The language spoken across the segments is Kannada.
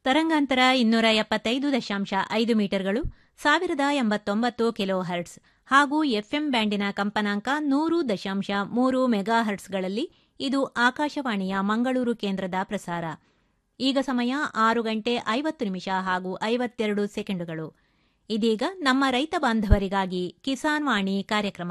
ತರಂಗಾಂತರ ಇನ್ನೂರ ಎಪ್ಪತ್ತೈದು ದಶಾಂಶ ಐದು ಮೀಟರ್ಗಳು ಸಾವಿರದ ಎಂಬತ್ತೊಂಬತ್ತು ಕಿಲೋ ಹರ್ಟ್ಸ್ ಹಾಗೂ ಎಫ್ಎಂ ಬ್ಯಾಂಡಿನ ಕಂಪನಾಂಕ ನೂರು ದಶಾಂಶ ಮೂರು ಮೆಗಾ ಹರ್ಟ್ಸ್ಗಳಲ್ಲಿ ಇದು ಆಕಾಶವಾಣಿಯ ಮಂಗಳೂರು ಕೇಂದ್ರದ ಪ್ರಸಾರ ಈಗ ಸಮಯ ಆರು ಗಂಟೆ ಐವತ್ತು ನಿಮಿಷ ಹಾಗೂ ಐವತ್ತೆರಡು ಸೆಕೆಂಡುಗಳು ಇದೀಗ ನಮ್ಮ ರೈತ ಬಾಂಧವರಿಗಾಗಿ ಕಿಸಾನ್ ವಾಣಿ ಕಾರ್ಯಕ್ರಮ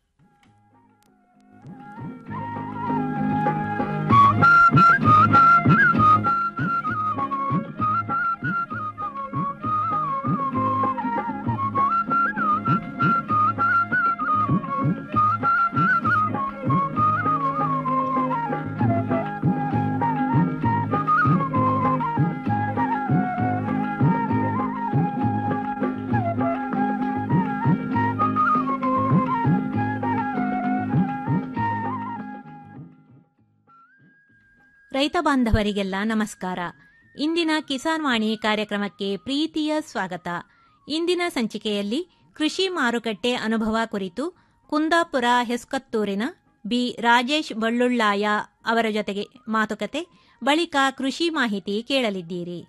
ರೈತ ಬಾಂಧವರಿಗೆಲ್ಲ ನಮಸ್ಕಾರ ಇಂದಿನ ಕಿಸಾನ್ ವಾಣಿ ಕಾರ್ಯಕ್ರಮಕ್ಕೆ ಪ್ರೀತಿಯ ಸ್ವಾಗತ ಇಂದಿನ ಸಂಚಿಕೆಯಲ್ಲಿ ಕೃಷಿ ಮಾರುಕಟ್ಟೆ ಅನುಭವ ಕುರಿತು ಕುಂದಾಪುರ ಹೆಸ್ಕತ್ತೂರಿನ ಬಿ ರಾಜೇಶ್ ಬಳ್ಳುಳ್ಳಾಯ ಅವರ ಜೊತೆಗೆ ಮಾತುಕತೆ ಬಳಿಕ ಕೃಷಿ ಮಾಹಿತಿ ಕೇಳಲಿದ್ದೀರಿ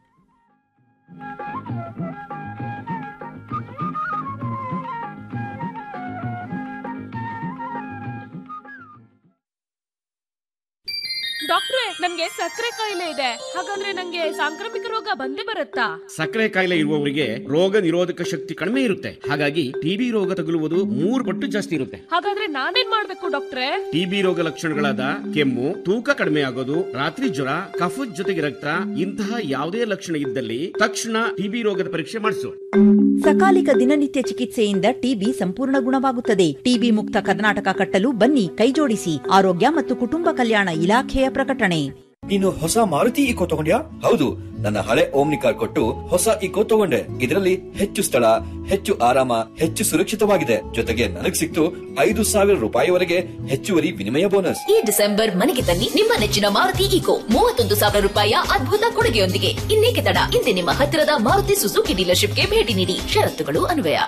ಡಾಕ್ಟ್ರೆ ನನ್ಗೆ ಸಕ್ಕರೆ ಕಾಯಿಲೆ ಇದೆ ಹಾಗಂದ್ರೆ ನಂಗೆ ಸಾಂಕ್ರಾಮಿಕ ರೋಗ ಬಂದೇ ಬರುತ್ತಾ ಸಕ್ಕರೆ ಕಾಯಿಲೆ ಇರುವವರಿಗೆ ರೋಗ ನಿರೋಧಕ ಶಕ್ತಿ ಕಡಿಮೆ ಇರುತ್ತೆ ಹಾಗಾಗಿ ಟಿಬಿ ರೋಗ ತಗುಲುವುದು ಮೂರು ಪಟ್ಟು ಜಾಸ್ತಿ ಇರುತ್ತೆ ಹಾಗಾದ್ರೆ ನಾನೇನ್ ಮಾಡ್ಬೇಕು ಡಾಕ್ಟ್ರೆ ಟಿಬಿ ರೋಗ ಲಕ್ಷಣಗಳಾದ ಕೆಮ್ಮು ತೂಕ ಕಡಿಮೆ ಆಗೋದು ರಾತ್ರಿ ಜ್ವರ ಕಫದ ಜೊತೆಗೆ ರಕ್ತ ಇಂತಹ ಯಾವುದೇ ಲಕ್ಷಣ ಇದ್ದಲ್ಲಿ ತಕ್ಷಣ ಟಿಬಿ ರೋಗದ ಪರೀಕ್ಷೆ ಮಾಡಿಸು ಸಕಾಲಿಕ ದಿನನಿತ್ಯ ಚಿಕಿತ್ಸೆಯಿಂದ ಟಿಬಿ ಸಂಪೂರ್ಣ ಗುಣವಾಗುತ್ತದೆ ಟಿಬಿ ಮುಕ್ತ ಕರ್ನಾಟಕ ಕಟ್ಟಲು ಬನ್ನಿ ಕೈಜೋಡಿಸಿ ಆರೋಗ್ಯ ಮತ್ತು ಕುಟುಂಬ ಕಲ್ಯಾಣ ಇಲಾಖೆಯ ಪ್ರಕಟಣೆ ನೀನು ಹೊಸ ಮಾರುತಿ ಇಕೋ ತಗೊಂಡ್ಯಾ ಹೌದು ನನ್ನ ಹಳೆ ಓಮ್ನಿ ಕಾರ್ ಕೊಟ್ಟು ಹೊಸ ಇಕೋ ತಗೊಂಡೆ ಇದರಲ್ಲಿ ಹೆಚ್ಚು ಸ್ಥಳ ಹೆಚ್ಚು ಆರಾಮ ಹೆಚ್ಚು ಸುರಕ್ಷಿತವಾಗಿದೆ ಜೊತೆಗೆ ನನಗ್ ಸಿಕ್ತು ಐದು ಸಾವಿರ ರೂಪಾಯಿವರೆಗೆ ಹೆಚ್ಚುವರಿ ವಿನಿಮಯ ಬೋನಸ್ ಈ ಡಿಸೆಂಬರ್ ಮನೆಗೆ ತನ್ನಿ ನಿಮ್ಮ ನೆಚ್ಚಿನ ಮಾರುತಿ ಈಕೋ ಮೂವತ್ತೊಂದು ಸಾವಿರ ರೂಪಾಯಿಯ ಅದ್ಭುತ ಕೊಡುಗೆಯೊಂದಿಗೆ ಇನ್ನೇಕೆ ತಡ ಇಂದೇ ನಿಮ್ಮ ಹತ್ತಿರದ ಮಾರುತಿ ಸುಜುಕಿ ಡೀಲರ್ಶಿಪ್ಗೆ ಭೇಟಿ ನೀಡಿ ಷರತ್ತುಗಳು ಅನ್ವಯ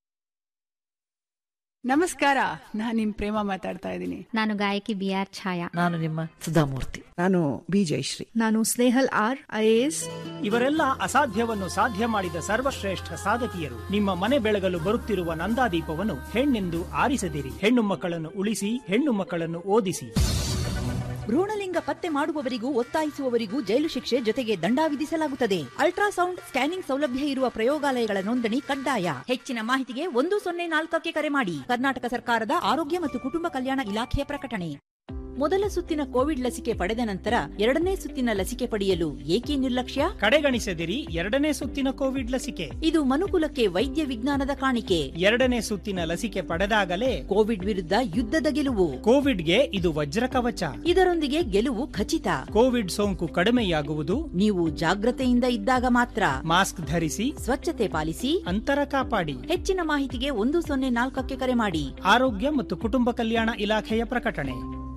ನಮಸ್ಕಾರ ನಾನ್ ನಿಮ್ ಪ್ರೇಮ ಮಾತಾಡ್ತಾ ಇದ್ದೀನಿ ನಾನು ಗಾಯಕಿ ಬಿ ಆರ್ ಛಾಯಾ ನಾನು ನಿಮ್ಮ ಸುಧಾಮೂರ್ತಿ ನಾನು ಬಿ ಜಯಶ್ರೀ ನಾನು ಸ್ನೇಹಲ್ ಆರ್ ಐಎಎಸ್ ಇವರೆಲ್ಲ ಅಸಾಧ್ಯವನ್ನು ಸಾಧ್ಯ ಮಾಡಿದ ಸರ್ವಶ್ರೇಷ್ಠ ಸಾಧಕಿಯರು ನಿಮ್ಮ ಮನೆ ಬೆಳಗಲು ಬರುತ್ತಿರುವ ನಂದಾದೀಪವನ್ನು ಹೆಣ್ಣೆಂದು ಆರಿಸದಿರಿ ಹೆಣ್ಣು ಮಕ್ಕಳನ್ನು ಉಳಿಸಿ ಹೆಣ್ಣು ಮಕ್ಕಳನ್ನು ಓದಿಸಿ ಭ್ರೂಣಲಿಂಗ ಪತ್ತೆ ಮಾಡುವವರಿಗೂ ಒತ್ತಾಯಿಸುವವರಿಗೂ ಜೈಲು ಶಿಕ್ಷೆ ಜೊತೆಗೆ ದಂಡ ವಿಧಿಸಲಾಗುತ್ತದೆ ಅಲ್ಟ್ರಾಸೌಂಡ್ ಸ್ಕ್ಯಾನಿಂಗ್ ಸೌಲಭ್ಯ ಇರುವ ಪ್ರಯೋಗಾಲಯಗಳ ನೋಂದಣಿ ಕಡ್ಡಾಯ ಹೆಚ್ಚಿನ ಮಾಹಿತಿಗೆ ಒಂದು ಸೊನ್ನೆ ನಾಲ್ಕಕ್ಕೆ ಕರೆ ಮಾಡಿ ಕರ್ನಾಟಕ ಸರ್ಕಾರದ ಆರೋಗ್ಯ ಮತ್ತು ಕುಟುಂಬ ಕಲ್ಯಾಣ ಇಲಾಖೆಯ ಪ್ರಕಟಣೆ ಮೊದಲ ಸುತ್ತಿನ ಕೋವಿಡ್ ಲಸಿಕೆ ಪಡೆದ ನಂತರ ಎರಡನೇ ಸುತ್ತಿನ ಲಸಿಕೆ ಪಡೆಯಲು ಏಕೆ ನಿರ್ಲಕ್ಷ್ಯ ಕಡೆಗಣಿಸದಿರಿ ಎರಡನೇ ಸುತ್ತಿನ ಕೋವಿಡ್ ಲಸಿಕೆ ಇದು ಮನುಕುಲಕ್ಕೆ ವೈದ್ಯ ವಿಜ್ಞಾನದ ಕಾಣಿಕೆ ಎರಡನೇ ಸುತ್ತಿನ ಲಸಿಕೆ ಪಡೆದಾಗಲೇ ಕೋವಿಡ್ ವಿರುದ್ಧ ಯುದ್ಧದ ಗೆಲುವು ಕೋವಿಡ್ಗೆ ಇದು ವಜ್ರ ಕವಚ ಇದರೊಂದಿಗೆ ಗೆಲುವು ಖಚಿತ ಕೋವಿಡ್ ಸೋಂಕು ಕಡಿಮೆಯಾಗುವುದು ನೀವು ಜಾಗ್ರತೆಯಿಂದ ಇದ್ದಾಗ ಮಾತ್ರ ಮಾಸ್ಕ್ ಧರಿಸಿ ಸ್ವಚ್ಛತೆ ಪಾಲಿಸಿ ಅಂತರ ಕಾಪಾಡಿ ಹೆಚ್ಚಿನ ಮಾಹಿತಿಗೆ ಒಂದು ಸೊನ್ನೆ ನಾಲ್ಕಕ್ಕೆ ಕರೆ ಮಾಡಿ ಆರೋಗ್ಯ ಮತ್ತು ಕುಟುಂಬ ಕಲ್ಯಾಣ ಇಲಾಖೆಯ ಪ್ರಕಟಣೆ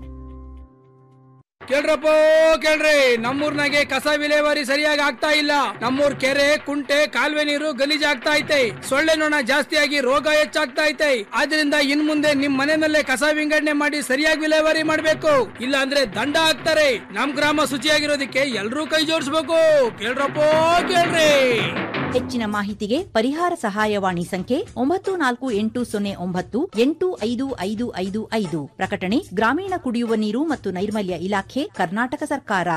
ಕೇಳ್ರಪ್ಪ ಕೇಳ್ರಿ ನಮ್ಮೂರ್ನಾಗೆ ಕಸ ವಿಲೇವಾರಿ ಸರಿಯಾಗಿ ಆಗ್ತಾ ಇಲ್ಲ ನಮ್ಮೂರ್ ಕೆರೆ ಕುಂಟೆ ಕಾಲುವೆ ನೀರು ಗಲೀಜಾಗ್ತಾ ಐತೆ ಸೊಳ್ಳೆ ನೊಣ ಜಾಸ್ತಿಯಾಗಿ ರೋಗ ಹೆಚ್ಚಾಗ್ತಾ ಐತೆ ಆದ್ರಿಂದ ಇನ್ ಮುಂದೆ ನಿಮ್ ಮನೆಯಲ್ಲೇ ಕಸ ವಿಂಗಡಣೆ ಮಾಡಿ ಸರಿಯಾಗಿ ವಿಲೇವಾರಿ ಮಾಡ್ಬೇಕು ಇಲ್ಲ ಅಂದ್ರೆ ದಂಡ ಹಾಕ್ತಾರೆ ನಮ್ ಗ್ರಾಮ ಶುಚಿಯಾಗಿರೋದಕ್ಕೆ ಎಲ್ರೂ ಕೈ ಜೋಡಿಸ್ಬೇಕು ಕೇಳ್ರಪ್ಪ ಕೇಳ್ರಿ ಹೆಚ್ಚಿನ ಮಾಹಿತಿಗೆ ಪರಿಹಾರ ಸಹಾಯವಾಣಿ ಸಂಖ್ಯೆ ಒಂಬತ್ತು ನಾಲ್ಕು ಎಂಟು ಸೊನ್ನೆ ಒಂಬತ್ತು ಎಂಟು ಐದು ಐದು ಐದು ಐದು ಪ್ರಕಟಣೆ ಗ್ರಾಮೀಣ ಕುಡಿಯುವ ನೀರು ಮತ್ತು ನೈರ್ಮಲ್ಯ ಇಲಾಖೆ ಕರ್ನಾಟಕ ಸರ್ಕಾರ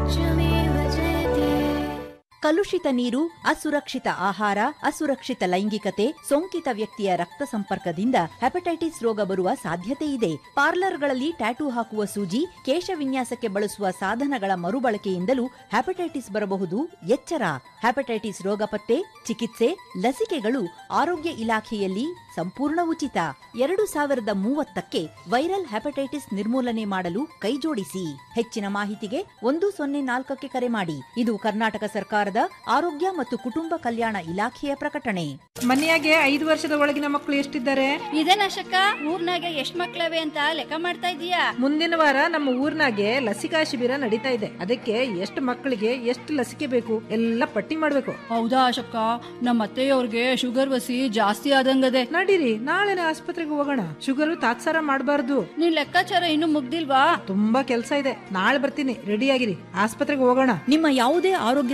ಕಲುಷಿತ ನೀರು ಅಸುರಕ್ಷಿತ ಆಹಾರ ಅಸುರಕ್ಷಿತ ಲೈಂಗಿಕತೆ ಸೋಂಕಿತ ವ್ಯಕ್ತಿಯ ರಕ್ತ ಸಂಪರ್ಕದಿಂದ ಹೆಪಟೈಟಿಸ್ ರೋಗ ಬರುವ ಸಾಧ್ಯತೆ ಇದೆ ಪಾರ್ಲರ್ಗಳಲ್ಲಿ ಟ್ಯಾಟೂ ಹಾಕುವ ಸೂಜಿ ಕೇಶ ವಿನ್ಯಾಸಕ್ಕೆ ಬಳಸುವ ಸಾಧನಗಳ ಮರುಬಳಕೆಯಿಂದಲೂ ಹೆಪಟೈಟಿಸ್ ಬರಬಹುದು ಎಚ್ಚರ ಹೆಪಟೈಟಿಸ್ ರೋಗ ಪತ್ತೆ ಚಿಕಿತ್ಸೆ ಲಸಿಕೆಗಳು ಆರೋಗ್ಯ ಇಲಾಖೆಯಲ್ಲಿ ಸಂಪೂರ್ಣ ಉಚಿತ ಎರಡು ಸಾವಿರದ ಮೂವತ್ತಕ್ಕೆ ವೈರಲ್ ಹೆಪಟೈಟಿಸ್ ನಿರ್ಮೂಲನೆ ಮಾಡಲು ಕೈಜೋಡಿಸಿ ಹೆಚ್ಚಿನ ಮಾಹಿತಿಗೆ ಒಂದು ಸೊನ್ನೆ ನಾಲ್ಕಕ್ಕೆ ಕರೆ ಮಾಡಿ ಇದು ಕರ್ನಾಟಕ ಸರ್ಕಾರದ ಆರೋಗ್ಯ ಮತ್ತು ಕುಟುಂಬ ಕಲ್ಯಾಣ ಇಲಾಖೆಯ ಪ್ರಕಟಣೆ ಮನೆಯಾಗೆ ಐದು ವರ್ಷದ ಒಳಗಿನ ಮಕ್ಕಳು ಎಷ್ಟಿದ್ದಾರೆ ಇದೇನಶಕ ಊರ್ನಾಗ ಎಷ್ಟ್ ಮಕ್ಳವೆ ಅಂತ ಲೆಕ್ಕ ಮಾಡ್ತಾ ಇದೀಯಾ ಮುಂದಿನ ವಾರ ನಮ್ಮ ಊರ್ನಾಗೆ ಲಸಿಕಾ ಶಿಬಿರ ನಡೀತಾ ಇದೆ ಅದಕ್ಕೆ ಎಷ್ಟು ಮಕ್ಕಳಿಗೆ ಎಷ್ಟು ಲಸಿಕೆ ಬೇಕು ಎಲ್ಲ ಪಟ್ಟಿ ಮಾಡ್ಬೇಕು ಹೌದಾ ಅಶಕ್ಕ ನಮ್ಮ ಅತ್ತೆಯವ್ರಿಗೆ ಶುಗರ್ ವಸಿ ಜಾಸ್ತಿ ಆದಂಗದೆ ನಡೀರಿ ನಾಳೆನೆ ಆಸ್ಪತ್ರೆಗೆ ಹೋಗೋಣ ಶುಗರ್ ತಾತ್ಸಾರ ಮಾಡಬಾರ್ದು ನಿನ್ ಲೆಕ್ಕಾಚಾರ ಇನ್ನು ಮುಗ್ದಿಲ್ವಾ ತುಂಬಾ ಕೆಲಸ ಇದೆ ನಾಳೆ ಬರ್ತೀನಿ ರೆಡಿ ಆಗಿರಿ ಆಸ್ಪತ್ರೆಗೆ ಹೋಗೋಣ ನಿಮ್ಮ ಯಾವುದೇ ಆರೋಗ್ಯ ಸಮಸ್ಯೆಗಳಿಗೆ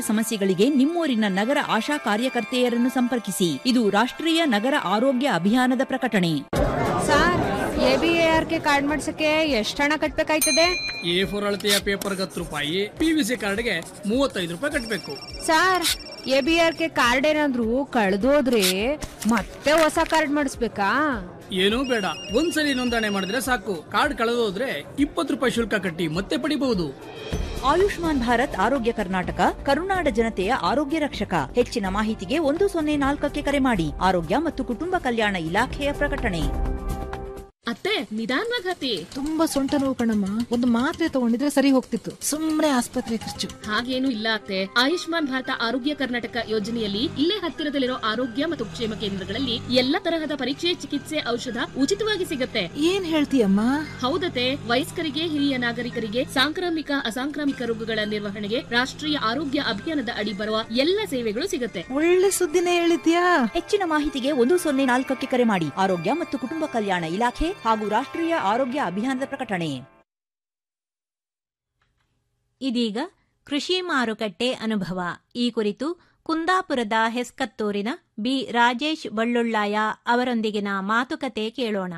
ಮಾಹಿತಿಗಳಿಗೆ ನಿಮ್ಮೂರಿನ ನಗರ ಆಶಾ ಕಾರ್ಯಕರ್ತೆಯರನ್ನು ಸಂಪರ್ಕಿಸಿ ಇದು ರಾಷ್ಟ್ರೀಯ ನಗರ ಆರೋಗ್ಯ ಅಭಿಯಾನದ ಪ್ರಕಟಣೆ sir A B A R K card ಮಾಡ್ಸಕ್ಕೆ ಎಷ್ಟು ಹಣ ಕಟ್ಬೇಕಾಯ್ತದೆ ಎ ಫೋರ್ ಅಳತೆಯ ಪೇಪರ್ಗೆ ಹತ್ತು ರೂಪಾಯಿ ಪಿ ವಿ ಸಿ ಕಾರ್ಡ್ಗೆ ಮೂವತ್ತೈದು ರೂಪಾಯಿ ಕಟ್ಟಬೇಕು sir A B R K card ಏನಾದ್ರು ಕಳ್ದೋದ್ರೆ ಮತ್ತೆ ಹೊಸ ಕಾರ್ಡ್ ಮಾಡಿಸ್ಬೇಕಾ ಏನೂ ಬೇಡ ಒಂದ್ಸಲಿ ನೋಂದಣಿ ಮಾಡಿದ್ರೆ ಸಾಕು ಕಾರ್ಡ್ ಕಳೆದೋದ್ರೆ ಇಪ್ಪತ್ತು ರೂಪಾಯಿ ಶುಲ್ಕ ಕಟ್ಟಿ ಮತ್ತೆ ಪಡಿಬಹುದು ಆಯುಷ್ಮಾನ್ ಭಾರತ್ ಆರೋಗ್ಯ ಕರ್ನಾಟಕ ಕರುನಾಡ ಜನತೆಯ ಆರೋಗ್ಯ ರಕ್ಷಕ ಹೆಚ್ಚಿನ ಮಾಹಿತಿಗೆ ಒಂದು ಸೊನ್ನೆ ನಾಲ್ಕಕ್ಕೆ ಕರೆ ಮಾಡಿ ಆರೋಗ್ಯ ಮತ್ತು ಕುಟುಂಬ ಕಲ್ಯಾಣ ಇಲಾಖೆಯ ಪ್ರಕಟಣೆ ಅತ್ತೆ ನಿಧಾನವಾಗಿ ಹತ್ತಿ ತುಂಬಾ ಸೊಂಟ ನೋವು ಕಣಮ್ಮ ಒಂದು ಮಾತ್ರೆ ತಗೊಂಡಿದ್ರೆ ಸರಿ ಹೋಗ್ತಿತ್ತು ಸುಮ್ನೆ ಆಸ್ಪತ್ರೆ ಖರ್ಚು ಹಾಗೇನು ಇಲ್ಲ ಅತ್ತೆ ಆಯುಷ್ಮಾನ್ ಭಾರತ ಆರೋಗ್ಯ ಕರ್ನಾಟಕ ಯೋಜನೆಯಲ್ಲಿ ಇಲ್ಲೇ ಹತ್ತಿರದಲ್ಲಿರೋ ಆರೋಗ್ಯ ಮತ್ತು ಕ್ಷೇಮ ಕೇಂದ್ರಗಳಲ್ಲಿ ಎಲ್ಲ ತರಹದ ಪರೀಕ್ಷೆ ಚಿಕಿತ್ಸೆ ಔಷಧ ಉಚಿತವಾಗಿ ಸಿಗತ್ತೆ ಏನ್ ಹೇಳ್ತೀಯಮ್ಮ ಹೌದತೆ ವಯಸ್ಕರಿಗೆ ಹಿರಿಯ ನಾಗರಿಕರಿಗೆ ಸಾಂಕ್ರಾಮಿಕ ಅಸಾಂಕ್ರಾಮಿಕ ರೋಗಗಳ ನಿರ್ವಹಣೆಗೆ ರಾಷ್ಟ್ರೀಯ ಆರೋಗ್ಯ ಅಭಿಯಾನದ ಅಡಿ ಬರುವ ಎಲ್ಲ ಸೇವೆಗಳು ಸಿಗತ್ತೆ ಒಳ್ಳೆ ಸುದ್ದಿನೇ ಹೇಳಿದ್ಯಾ ಹೆಚ್ಚಿನ ಮಾಹಿತಿಗೆ ಒಂದು ಸೊನ್ನೆ ನಾಲ್ಕಕ್ಕೆ ಕರೆ ಮಾಡಿ ಆರೋಗ್ಯ ಮತ್ತು ಕುಟುಂಬ ಕಲ್ಯಾಣ ಇಲಾಖೆ ಹಾಗೂ ರಾಷ್ಟ್ರೀಯ ಆರೋಗ್ಯ ಅಭಿಯಾನದ ಪ್ರಕಟಣೆ ಇದೀಗ ಕೃಷಿ ಮಾರುಕಟ್ಟೆ ಅನುಭವ ಈ ಕುರಿತು ಕುಂದಾಪುರದ ಹೆಸ್ಕತ್ತೂರಿನ ಬಿ ರಾಜೇಶ್ ಬಳ್ಳುಳ್ಳಾಯ ಅವರೊಂದಿಗಿನ ಮಾತುಕತೆ ಕೇಳೋಣ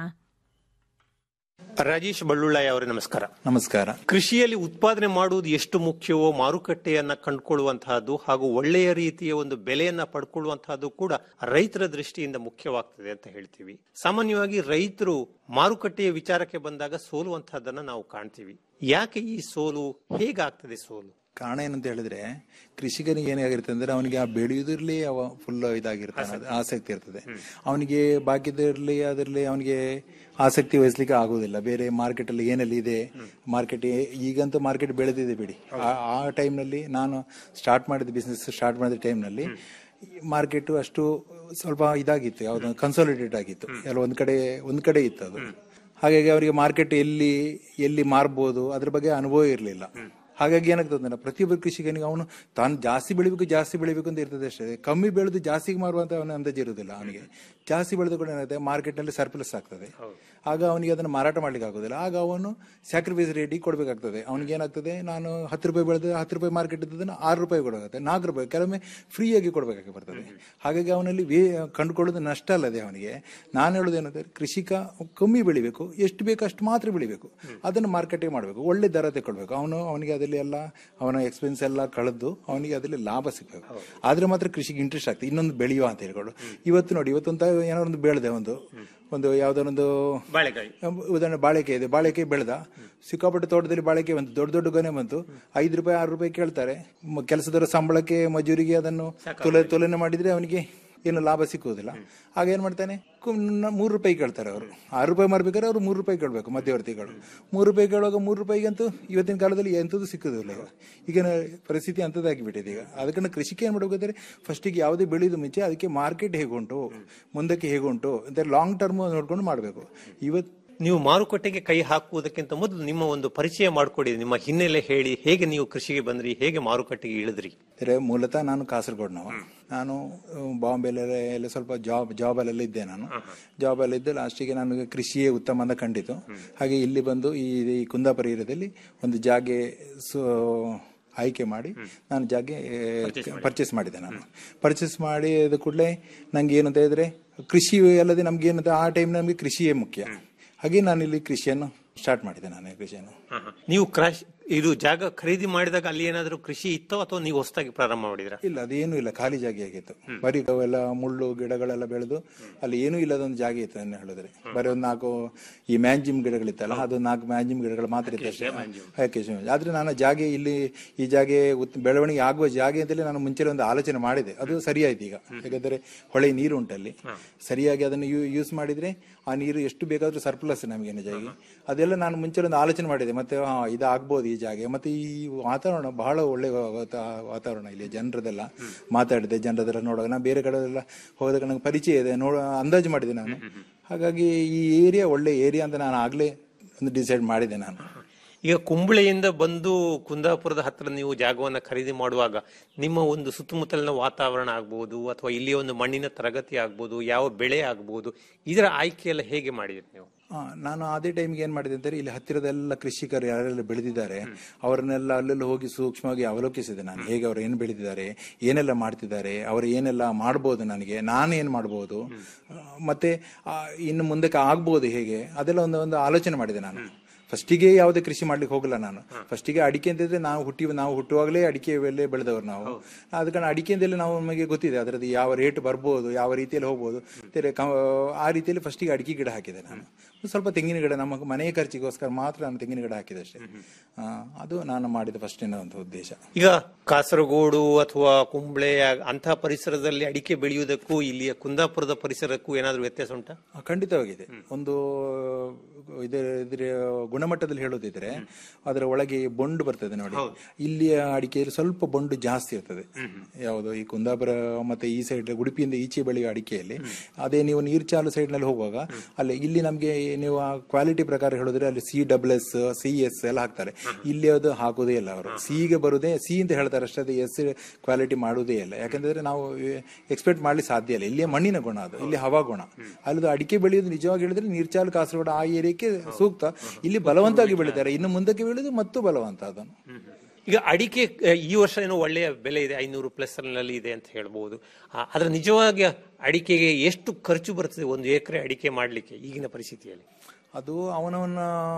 ರಾಜೇಶ್ ಬಳ್ಳುಳ್ಳಾಯ ಅವರೇ ನಮಸ್ಕಾರ ನಮಸ್ಕಾರ ಕೃಷಿಯಲ್ಲಿ ಉತ್ಪಾದನೆ ಮಾಡುವುದು ಎಷ್ಟು ಮುಖ್ಯವೋ ಮಾರುಕಟ್ಟೆಯನ್ನ ಕಂಡುಕೊಳ್ಳುವಂತಹದ್ದು ಹಾಗೂ ಒಳ್ಳೆಯ ರೀತಿಯ ಒಂದು ಬೆಲೆಯನ್ನ ಪಡ್ಕೊಳ್ಳುವಂತಹದ್ದು ಕೂಡ ರೈತರ ದೃಷ್ಟಿಯಿಂದ ಮುಖ್ಯವಾಗ್ತದೆ ಅಂತ ಹೇಳ್ತೀವಿ ಸಾಮಾನ್ಯವಾಗಿ ರೈತರು ಮಾರುಕಟ್ಟೆಯ ವಿಚಾರಕ್ಕೆ ಬಂದಾಗ ಸೋಲುವಂತಹದ್ದನ್ನ ನಾವು ಕಾಣ್ತೀವಿ ಯಾಕೆ ಈ ಸೋಲು ಹೇಗಾಗ್ತದೆ ಸೋಲು ಕಾರಣ ಏನಂತ ಹೇಳಿದ್ರೆ ಕೃಷಿಕನಿಗೆ ಏನಾಗಿರುತ್ತೆ ಅಂದ್ರೆ ಅವನಿಗೆ ಆ ಬೆಳೆಯುವುದರಲ್ಲಿ ಅವ ಫುಲ್ ಇದಾಗಿರ್ತಾನೆ ಅದು ಆಸಕ್ತಿ ಇರ್ತದೆ ಅವನಿಗೆ ಬಾಕಿದ್ರಲ್ಲಿ ಅದರಲ್ಲಿ ಅವನಿಗೆ ಆಸಕ್ತಿ ವಹಿಸ್ಲಿಕ್ಕೆ ಆಗುದಿಲ್ಲ ಬೇರೆ ಮಾರ್ಕೆಟ್ ಅಲ್ಲಿ ಏನೆಲ್ಲ ಇದೆ ಮಾರ್ಕೆಟ್ ಈಗಂತೂ ಮಾರ್ಕೆಟ್ ಬೆಳೆದಿದೆ ಬಿಡಿ ಆ- ಆ ಟೈಮ್ನಲ್ಲಿ ನಾನು ಸ್ಟಾರ್ಟ್ ಮಾಡಿದ ಬಿಸ್ನೆಸ್ ಸ್ಟಾರ್ಟ್ ಮಾಡಿದ ಟೈಮ್ನಲ್ಲಿ ಮಾರ್ಕೆಟ್ ಅಷ್ಟು ಸ್ವಲ್ಪ ಇದಾಗಿತ್ತು ಯಾವ್ದು ಕನ್ಸಾಲಿಡೇಟ್ ಆಗಿತ್ತು ಎಲ್ಲ ಒಂದ್ ಕಡೆ ಒಂದ್ ಕಡೆ ಇತ್ತು ಅದು ಹಾಗಾಗಿ ಅವರಿಗೆ ಮಾರ್ಕೆಟ್ ಎಲ್ಲಿ ಎಲ್ಲಿ ಮಾರ್ಬೋದು ಅದ್ರ ಬಗ್ಗೆ ಅನುಭವ ಇರಲಿಲ್ಲ ಹಾಗಾಗಿ ಏನಾಗ್ತದೆ ಅಂದ್ರೆ ಪ್ರತಿಯೊಬ್ಬ ಕೃಷಿಕನಿಗೆ ಅವನು ತಾನು ಜಾಸ್ತಿ ಬೆಳಿಬೇಕು ಜಾಸ್ತಿ ಬೆಳಿಬೇಕು ಅಂತ ಇರ್ತದೆ ಅಷ್ಟೇ ಕಮ್ಮಿ ಬೆಳೆದು ಜಾಸ್ತಿಗೆ ಮಾರುವಂತ ಅವನ ಅಂದಾಜು ಇರುವುದಿಲ್ಲ ಅವನಿಗೆ ಜಾಸ್ತಿ ಬೆಳೆದು ಕೂಡ ಏನಾಗುತ್ತೆ ಮಾರ್ಕೆಟ್ ನಲ್ಲಿ ಸರ್ಪ್ಲಸ್ ಆಗ್ತದೆ ಆಗ ಅವನಿಗೆ ಅದನ್ನು ಮಾರಾಟ ಮಾಡ್ಲಿಕ್ಕೆ ಆಗೋದಿಲ್ಲ ಆಗ ಅವನು ಸ್ಯಾಕ್ರಿಫೈಸ್ ರೇಟಿಗೆ ಕೊಡಬೇಕಾಗ್ತದೆ ಅವನಿಗೆ ಏನಾಗ್ತದೆ ನಾನು ಹತ್ತು ರೂಪಾಯಿ ಬೆಳೆದು ಹತ್ತು ರೂಪಾಯಿ ಮಾರ್ಕೆಟ್ ಇದ್ದದನ್ನು ಆರು ರೂಪಾಯಿ ಕೊಡಬೇಕಾಗುತ್ತೆ ನಾಲ್ಕು ರೂಪಾಯಿ ಕೆಲವೊಮ್ಮೆ ಫ್ರೀಯಾಗಿ ಕೊಡಬೇಕಾಗಿ ಬರ್ತದೆ ಹಾಗಾಗಿ ಅವನಲ್ಲಿ ವೇ ಕಂಡುಕೊಳ್ಳೋದು ನಷ್ಟ ಅಲ್ಲದೆ ಅವನಿಗೆ ನಾನು ಹೇಳೋದು ಏನಂದ್ರೆ ಕೃಷಿಕ ಕಮ್ಮಿ ಬೆಳಿಬೇಕು ಎಷ್ಟು ಬೇಕು ಅಷ್ಟು ಮಾತ್ರ ಬೆಳಿಬೇಕು ಅದನ್ನು ಮಾರ್ಕೆಟಿಂಗ್ ಮಾಡಬೇಕು ಒಳ್ಳೆ ದರ ತಗೊಳ್ಬೇಕು ಅವನು ಅವನಿಗೆ ಅದರಲ್ಲಿ ಎಲ್ಲ ಅವನ ಎಕ್ಸ್ಪೆನ್ಸ್ ಎಲ್ಲ ಕಳೆದು ಅವನಿಗೆ ಅದರಲ್ಲಿ ಲಾಭ ಸಿಗಬೇಕು ಆದ್ರೆ ಮಾತ್ರ ಕೃಷಿಗೆ ಇಂಟ್ರೆಸ್ಟ್ ಆಗ್ತದೆ ಇನ್ನೊಂದು ಬೆಳೆಯುವ ಅಂತ ಹೇಳ್ಕೊಂಡು ಇವತ್ತು ನೋಡಿ ಇವತ್ತೊಂದು ಏನೋ ಒಂದು ಬೆಳೆದೆ ಒಂದು ಒಂದು ಯಾವ್ದೊಂದು ಬಾಳೆಕಾಯಿ ಉದಾಹರಣೆ ಬಾಳೆಕಾಯಿ ಇದೆ ಬಾಳೆಕಾಯಿ ಬೆಳೆದ ಸಿಕ್ಕಾಪಟ್ಟೆ ತೋಟದಲ್ಲಿ ಬಾಳೆಕಾಯಿ ಬಂತು ದೊಡ್ಡ ದೊಡ್ಡ ಗೊನೆ ಬಂತು ಐದು ರೂಪಾಯಿ ಆರು ರೂಪಾಯಿ ಕೇಳ್ತಾರೆ ಮ- ಕೆಲಸದವರ ಸಂಬಳಕ್ಕೆ ಮಜೂರಿಗೆ ಅದನ್ನು ತುಲ ತುಲನೆ ಮಾಡಿದ್ರೆ ಅವನಿಗೆ ಏನು ಲಾಭ ಸಿಕ್ಕುವುದಿಲ್ಲ ಆಗ ಏನ್ ಮಾಡ್ತಾನೆ ಕು- ನ- ಮೂರು ರೂಪಾಯಿ ಕೇಳ್ತಾರೆ ಅವರು ಆರು ರೂಪಾಯಿ ಮಾರ್ಬೇಕಾದ್ರೆ ಅವರು ಮೂರು ರೂಪಾಯಿ ಕೇಳಬೇಕು ಮಧ್ಯವರ್ತಿಗಳು ಮೂರು ರೂಪಾಯಿ ಕೇಳುವಾಗ ಮೂರು ರೂಪಾಯಿಗಂತೂ ಇವತ್ತಿನ ಕಾಲದಲ್ಲಿ ಎಂಥದ್ದು ಸಿಕ್ಕುದಿಲ್ಲ ಈಗ ಈಗಿನ ಪರಿಸ್ಥಿತಿ ಅಂಥದ್ದಾಗಿಬಿಟ್ಟಿದೆ ಈಗ ಅದಕ್ಕೆ ಕೃಷಿಗೆ ಏನ್ ಮಾಡಬೇಕಾದ್ರೆ ಫಸ್ಟಿಗೆ ಯಾವುದೇ ಬೆಳೆಯೋದು ಮುಂಚೆ ಅದಕ್ಕೆ ಮಾರ್ಕೆಟ್ ಹೇಗುಂಟು ಮುಂದಕ್ಕೆ ಹೇಗುಂಟು ಅಂತ ಲಾಂಗ್ ಟರ್ಮ್ ನೋಡ್ಕೊಂಡು ಮಾಡಬೇಕು ಇವತ್ತು ನೀವು ಮಾರುಕಟ್ಟೆಗೆ ಕೈ ಹಾಕುವುದಕ್ಕಿಂತ ಮೊದಲು ನಿಮ್ಮ ಒಂದು ಪರಿಚಯ ಮಾಡಿಕೊಡಿ ನಿಮ್ಮ ಹಿನ್ನೆಲೆ ಹೇಳಿ ಹೇಗೆ ನೀವು ಕೃಷಿಗೆ ಬಂದ್ರಿ ಹೇಗೆ ಮಾರುಕಟ್ಟೆಗೆ ಇಳಿದ್ರಿ ಅಂದರೆ ಮೂಲತಃ ನಾನು ಕಾಸರಗೋಡ್ನವ ನಾನು ಬಾಂಬೆಲೆಲ್ಲ ಎಲ್ಲ ಸ್ವಲ್ಪ ಜಾಬ್ ಜಾಬಲ್ಲೆಲ್ಲ ಇದ್ದೆ ನಾನು ಜಾಬಲ್ಲಿ ಇದ್ದು ಲಾಸ್ಟಿಗೆ ನನಗೆ ಕೃಷಿಯೇ ಉತ್ತಮ ಅಂತ ಕಂಡಿತು ಹಾಗೆ ಇಲ್ಲಿ ಬಂದು ಈ ಈ ಕುಂದಾಪುರ ಏರಿಯಾದಲ್ಲಿ ಒಂದು ಜಾಗೆ ಸೊ ಆಯ್ಕೆ ಮಾಡಿ ನಾನು ಜಾಗೆ ಪರ್ಚೇಸ್ ಮಾಡಿದೆ ನಾನು ಪರ್ಚೇಸ್ ಮಾಡಿ ಅದು ಕೂಡಲೇ ನಂಗೆ ಏನಂತ ಹೇಳಿದ್ರೆ ಕೃಷಿ ಅಲ್ಲದೆ ನಮ್ಗೆ ಏನಂತ ಆ ಟೈಮ್ ನಮಗೆ ಕೃಷಿಯೇ ಮುಖ್ಯ ಹಾಗೆ ನಾನು ಇಲ್ಲಿ ಕೃಷಿಯನ್ನು ಸ್ಟಾರ್ಟ್ ಮಾಡಿದೆ ನಾನು ಕೃಷಿಯನ್ನು ನೀವು ಕ್ರಾಶ್ ಇದು ಜಾಗ ಖರೀದಿ ಮಾಡಿದಾಗ ಅಲ್ಲಿ ಏನಾದರೂ ಕೃಷಿ ಇತ್ತೋ ಅಥವಾ ನೀವು ಹೊಸದಾಗಿ ಪ್ರಾರಂಭ ಮಾಡಿದ್ರ ಇಲ್ಲ ಅದೇನು ಇಲ್ಲ ಖಾಲಿ ಜಾಗ ಆಗಿತ್ತು ಬರೀ ಅವೆಲ್ಲ ಮುಳ್ಳು ಗಿಡಗಳೆಲ್ಲ ಬೆಳೆದು ಅಲ್ಲಿ ಏನೂ ಇಲ್ಲದೊಂದು ಜಾಗ ಇತ್ತು ಅಂತ ಹೇಳಿದ್ರೆ ಬರೀ ಒಂದು ನಾಲ್ಕು ಈ ಮ್ಯಾಂಜಿಮ್ ಗಿಡಗಳಿತ್ತಲ್ಲ ಅದು ನಾಲ್ಕು ಮ್ಯಾಂಜಿಮ್ ಗಿಡಗಳು ಮಾತ್ರ ಇತ್ತು ಅಷ್ಟೇ ಅಕೇಶಿಯಾ ಮ್ಯಾಂಜಿಮ್. ಆದ್ರೆ ನಾನು ಜಾಗೆ ಇಲ್ಲಿ ಈ ಜಾಗೆ ಉತ್- ಬೆಳವಣಿಗೆ ಆಗುವ ಜಾಗೆ ಅಂತಲೇ ನಾನು ಮುಂಚೆ ಒಂದು ಆಲೋಚನೆ ಮಾಡಿದೆ ಅದು ಸರಿಯಾಯ್ತು ಈಗ ಯಾಕಂದ್ರೆ ಹೊಳೆ ನೀರು ಉಂಟಲ್ಲಿ ಸರಿಯಾಗಿ ಅದನ್ನು ಯೂಸ್ ಮಾಡಿದ್ರೆ ಆ ನೀರು ಎಷ್ಟು ಬೇಕಾದ್ರೂ ಸರ್ಪ್ಲಸ್ ನಮಗೆ ನಿಜಾಗಿ ಅದೆಲ್ಲ ನಾನು ಮುಂಚೆ ಒಂದು ಆಲೋಚನೆ ಮಾಡಿದೆ ಮತ್ತೆ ಹಾ, ಇದು ಆಗ್ಬೋದು ಈ ಜಾಗ ಮತ್ತೆ ಈ ವಾತಾವರಣ ಬಹಳ ಒಳ್ಳೆ ವಾತಾ- ವಾತಾವರಣ ಇಲ್ಲಿ ಜನರದೆಲ್ಲ ಮಾತಾಡಿದೆ ಜನರದೆಲ್ಲ ನೋಡುವಾಗ ನಾನು ಬೇರೆ ಕಡೆ ಎಲ್ಲ ಹೋದಾಗ ನಂಗೆ ಪರಿಚಯ ಇದೆ ನೋಡ ಅಂದಾಜು ಮಾಡಿದೆ ನಾನು ಹಾಗಾಗಿ ಈ ಏರಿಯಾ ಒಳ್ಳೆ ಏರಿಯಾ ಅಂತ ನಾನು ಆಗ್ಲೇ ಒಂದು ಡಿಸೈಡ್ ಮಾಡಿದೆ ನಾನು ಈಗ ಕುಂಬಳೆಯಿಂದ ಬಂದು ಕುಂದಾಪುರದ ಹತ್ರ ನೀವು ಜಾಗವನ್ನ ಖರೀದಿ ಮಾಡುವಾಗ ನಿಮ್ಮ ಒಂದು ಸುತ್ತಮುತ್ತಲಿನ ವಾತಾವರಣ ಆಗ್ಬೋದು ಅಥವಾ ಇಲ್ಲಿಯ ಒಂದು ಮಣ್ಣಿನ ತರಗತಿ ಆಗ್ಬೋದು ಯಾವ ಬೆಳೆ ಆಗ್ಬೋದು ಇದರ ಆಯ್ಕೆ ಎಲ್ಲ ಹೇಗೆ ಮಾಡಿದ್ರಿ ನೀವು ಆ, ನಾನು ಅದೇ ಟೈಮ್ಗೆ ಏನ್ ಮಾಡಿದೆ ಅಂದರೆ ಇಲ್ಲಿ ಹತ್ತಿರದೆಲ್ಲ ಕೃಷಿಕರು ಯಾರೆಲ್ಲ ಬೆಳೆದಿದ್ದಾರೆ ಅವರನ್ನೆಲ್ಲ ಅಲ್ಲೆಲ್ಲ ಹೋಗಿ ಸೂಕ್ಷ್ಮವಾಗಿ ಅವಲೋಕಿಸಿದೆ ನಾನು ಹೇಗೆ ಅವರು ಏನು ಬೆಳೆದಿದ್ದಾರೆ ಏನೆಲ್ಲ ಮಾಡ್ತಿದ್ದಾರೆ ಅವರು ಏನೆಲ್ಲ ಮಾಡ್ಬೋದು ನನಗೆ ನಾನು ಏನು ಮಾಡ್ಬೋದು ಆ, ಮತ್ತೆ ಆ, ಇನ್ನು ಮುಂದಕ್ಕೆ ಆಗ್ಬೋದು ಹೇಗೆ ಅದೆಲ್ಲ ಒಂದು ಒಂದು ಆಲೋಚನೆ ಮಾಡಿದೆ ನಾನು ಫಸ್ಟಿಗೆ ಯಾವುದೇ ಕೃಷಿ ಮಾಡ್ಲಿಕ್ಕೆ ಹೋಗಲ್ಲ ನಾನು ಫಸ್ಟಿಗೆ ಅಡಿಕೆ ಅಂತಿದ್ರೆ ನಾವು ಹುಟ್ಟಿ ನಾವು ಹುಟ್ಟುವಾಗಲೇ ಅಡಿಕೆ ಬೆಲೆ ಬೆಳೆದವರು ನಾವು ಅದ ಕಾರಣ ಅಡಿಕೆ ಅಂತೆಲ್ಲ ನಾವು ನಮಗೆ ಗೊತ್ತಿದೆ ಅದರದ್ದು ಯಾವ ರೇಟ್ ಬರ್ಬೋದು ಯಾವ ರೀತಿಯಲ್ಲಿ ಹೋಗ್ಬೋದು ಬೇರೆ ಕ- ಆ ರೀತಿಯಲ್ಲಿ ಫಸ್ಟಿಗೆ ಅಡಿಕೆ ಗಿಡ ಹಾಕಿದೆ ನಾನು ಒಂದು ಸ್ವಲ್ಪ ತೆಂಗಿನ ಗಿಡ ನಮ್ಮ ಮನೆಯ ಖರ್ಚಿಗೋಸ್ಕರ ಮಾತ್ರ ನಾನು ತೆಂಗಿನ ಗಿಡ ಹಾಕಿದೆ ಅಷ್ಟೇ ಆ, ಅದು ನಾನು ಮಾಡಿದ ಫಸ್ಟಿನ ಒಂದು ಉದ್ದೇಶ ಈಗ ಕಾಸರಗೋಡು ಅಥವಾ ಕುಂಬ್ಳೆ ಅಂತಹ ಪರಿಸರದಲ್ಲಿ ಅಡಿಕೆ ಬೆಳೆಯುವುದಕ್ಕೂ ಇಲ್ಲಿಯ ಕುಂದಾಪುರದ ಪರಿಸರಕ್ಕೂ ಏನಾದರೂ ವ್ಯತ್ಯಾಸ ಉಂಟಾ ಆ, ಖಂಡಿತವಾಗಿದೆ ಒಂದು ಇದ್ರ ಇದ್ರ ಗುಣಮಟ್ಟದಲ್ಲಿ ಹೇಳೋದಿದ್ರೆ ಅದರ ಒಳಗೆ ಬೊಂಡು ಬರ್ತದೆ ನೋಡಿ ಇಲ್ಲಿಯ ಅಡಿಕೆಯಲ್ಲಿ ಸ್ವಲ್ಪ ಬೊಂಡು ಜಾಸ್ತಿ ಇರ್ತದೆ ಯಾವುದು ಈ ಕುಂದಾಪುರ ಮತ್ತೆ ಈ ಸೈಡ್ ಉಡುಪಿಯಿಂದ ಈಚೆ ಬೆಳೆಯುವ ಅಡಿಕೆಯಲ್ಲಿ ಅದೇ ನೀವು ನೀರ್ಚಾಲು ಸೈಡ್ ನಲ್ಲಿ ಹೋಗುವಾಗ ಅಲ್ಲಿ ಇಲ್ಲಿ ನಮ್ಗೆ ನೀವು ಆ ಕ್ವಾಲಿಟಿ ಪ್ರಕಾರ ಹೇಳಿದ್ರೆ ಅಲ್ಲಿ C double S C S ಎಲ್ಲ ಹಾಕ್ತಾರೆ ಇಲ್ಲಿ ಅದು ಹಾಕೋದೇ ಇಲ್ಲ ಅವರು ಸಿಗೆ ಬರುದೇ ಸಿ ಅಂತ ಹೇಳ್ತಾರೆ ಅಷ್ಟೇ ಅದು ಎಸ್ ಕ್ವಾಲಿಟಿ ಮಾಡುವುದೇ ಇಲ್ಲ ಯಾಕಂದ್ರೆ ನಾವು ಎಕ್ಸ್ಪೆಕ್ಟ್ ಮಾಡ್ಲಿಕ್ಕೆ ಸಾಧ್ಯ ಇಲ್ಲ ಇಲ್ಲಿಯ ಮಣ್ಣಿನ ಗುಣ ಅದು ಇಲ್ಲಿ ಹವಾಗುಣ ಅಲ್ಲದು ಅಡಿಕೆ ಬೆಳೆಯೋದು ನಿಜವಾಗಿ ಹೇಳಿದ್ರೆ ನೀರ್ಚಾಲು ಕಾಸರಗೋಡು ಆ ಏರಿಯಾಕ್ಕೆ ಸೂಕ್ತ ಇಲ್ಲಿ ಬಲವಂತವಾಗಿ ಬೆಳೀತಾರೆ ಇನ್ನು ಮುಂದಕ್ಕೆ ಬೆಳೆಯೋದು ಮತ್ತು ಬಲವಂತ ಅದನ್ನು ಈಗ ಅಡಿಕೆ ಆ, ಈ ವರ್ಷ ಏನೋ ಒಳ್ಳೆಯ ಬೆಲೆ ಇದೆ ಐನೂರು ಪ್ಲಸ್ ನಲ್ಲಿ ಇದೆ ಅಂತ ಹೇಳ್ಬೋದು ಆ, ಆದ್ರೆ ನಿಜವಾಗಿ ಅಡಿಕೆಗೆ ಎಷ್ಟು ಖರ್ಚು ಬರ್ತದೆ ಒಂದು ಎಕರೆ ಅಡಿಕೆ ಮಾಡ್ಲಿಕ್ಕೆ ಈಗಿನ ಪರಿಸ್ಥಿತಿಯಲ್ಲಿ ಅದು ಅವನವನ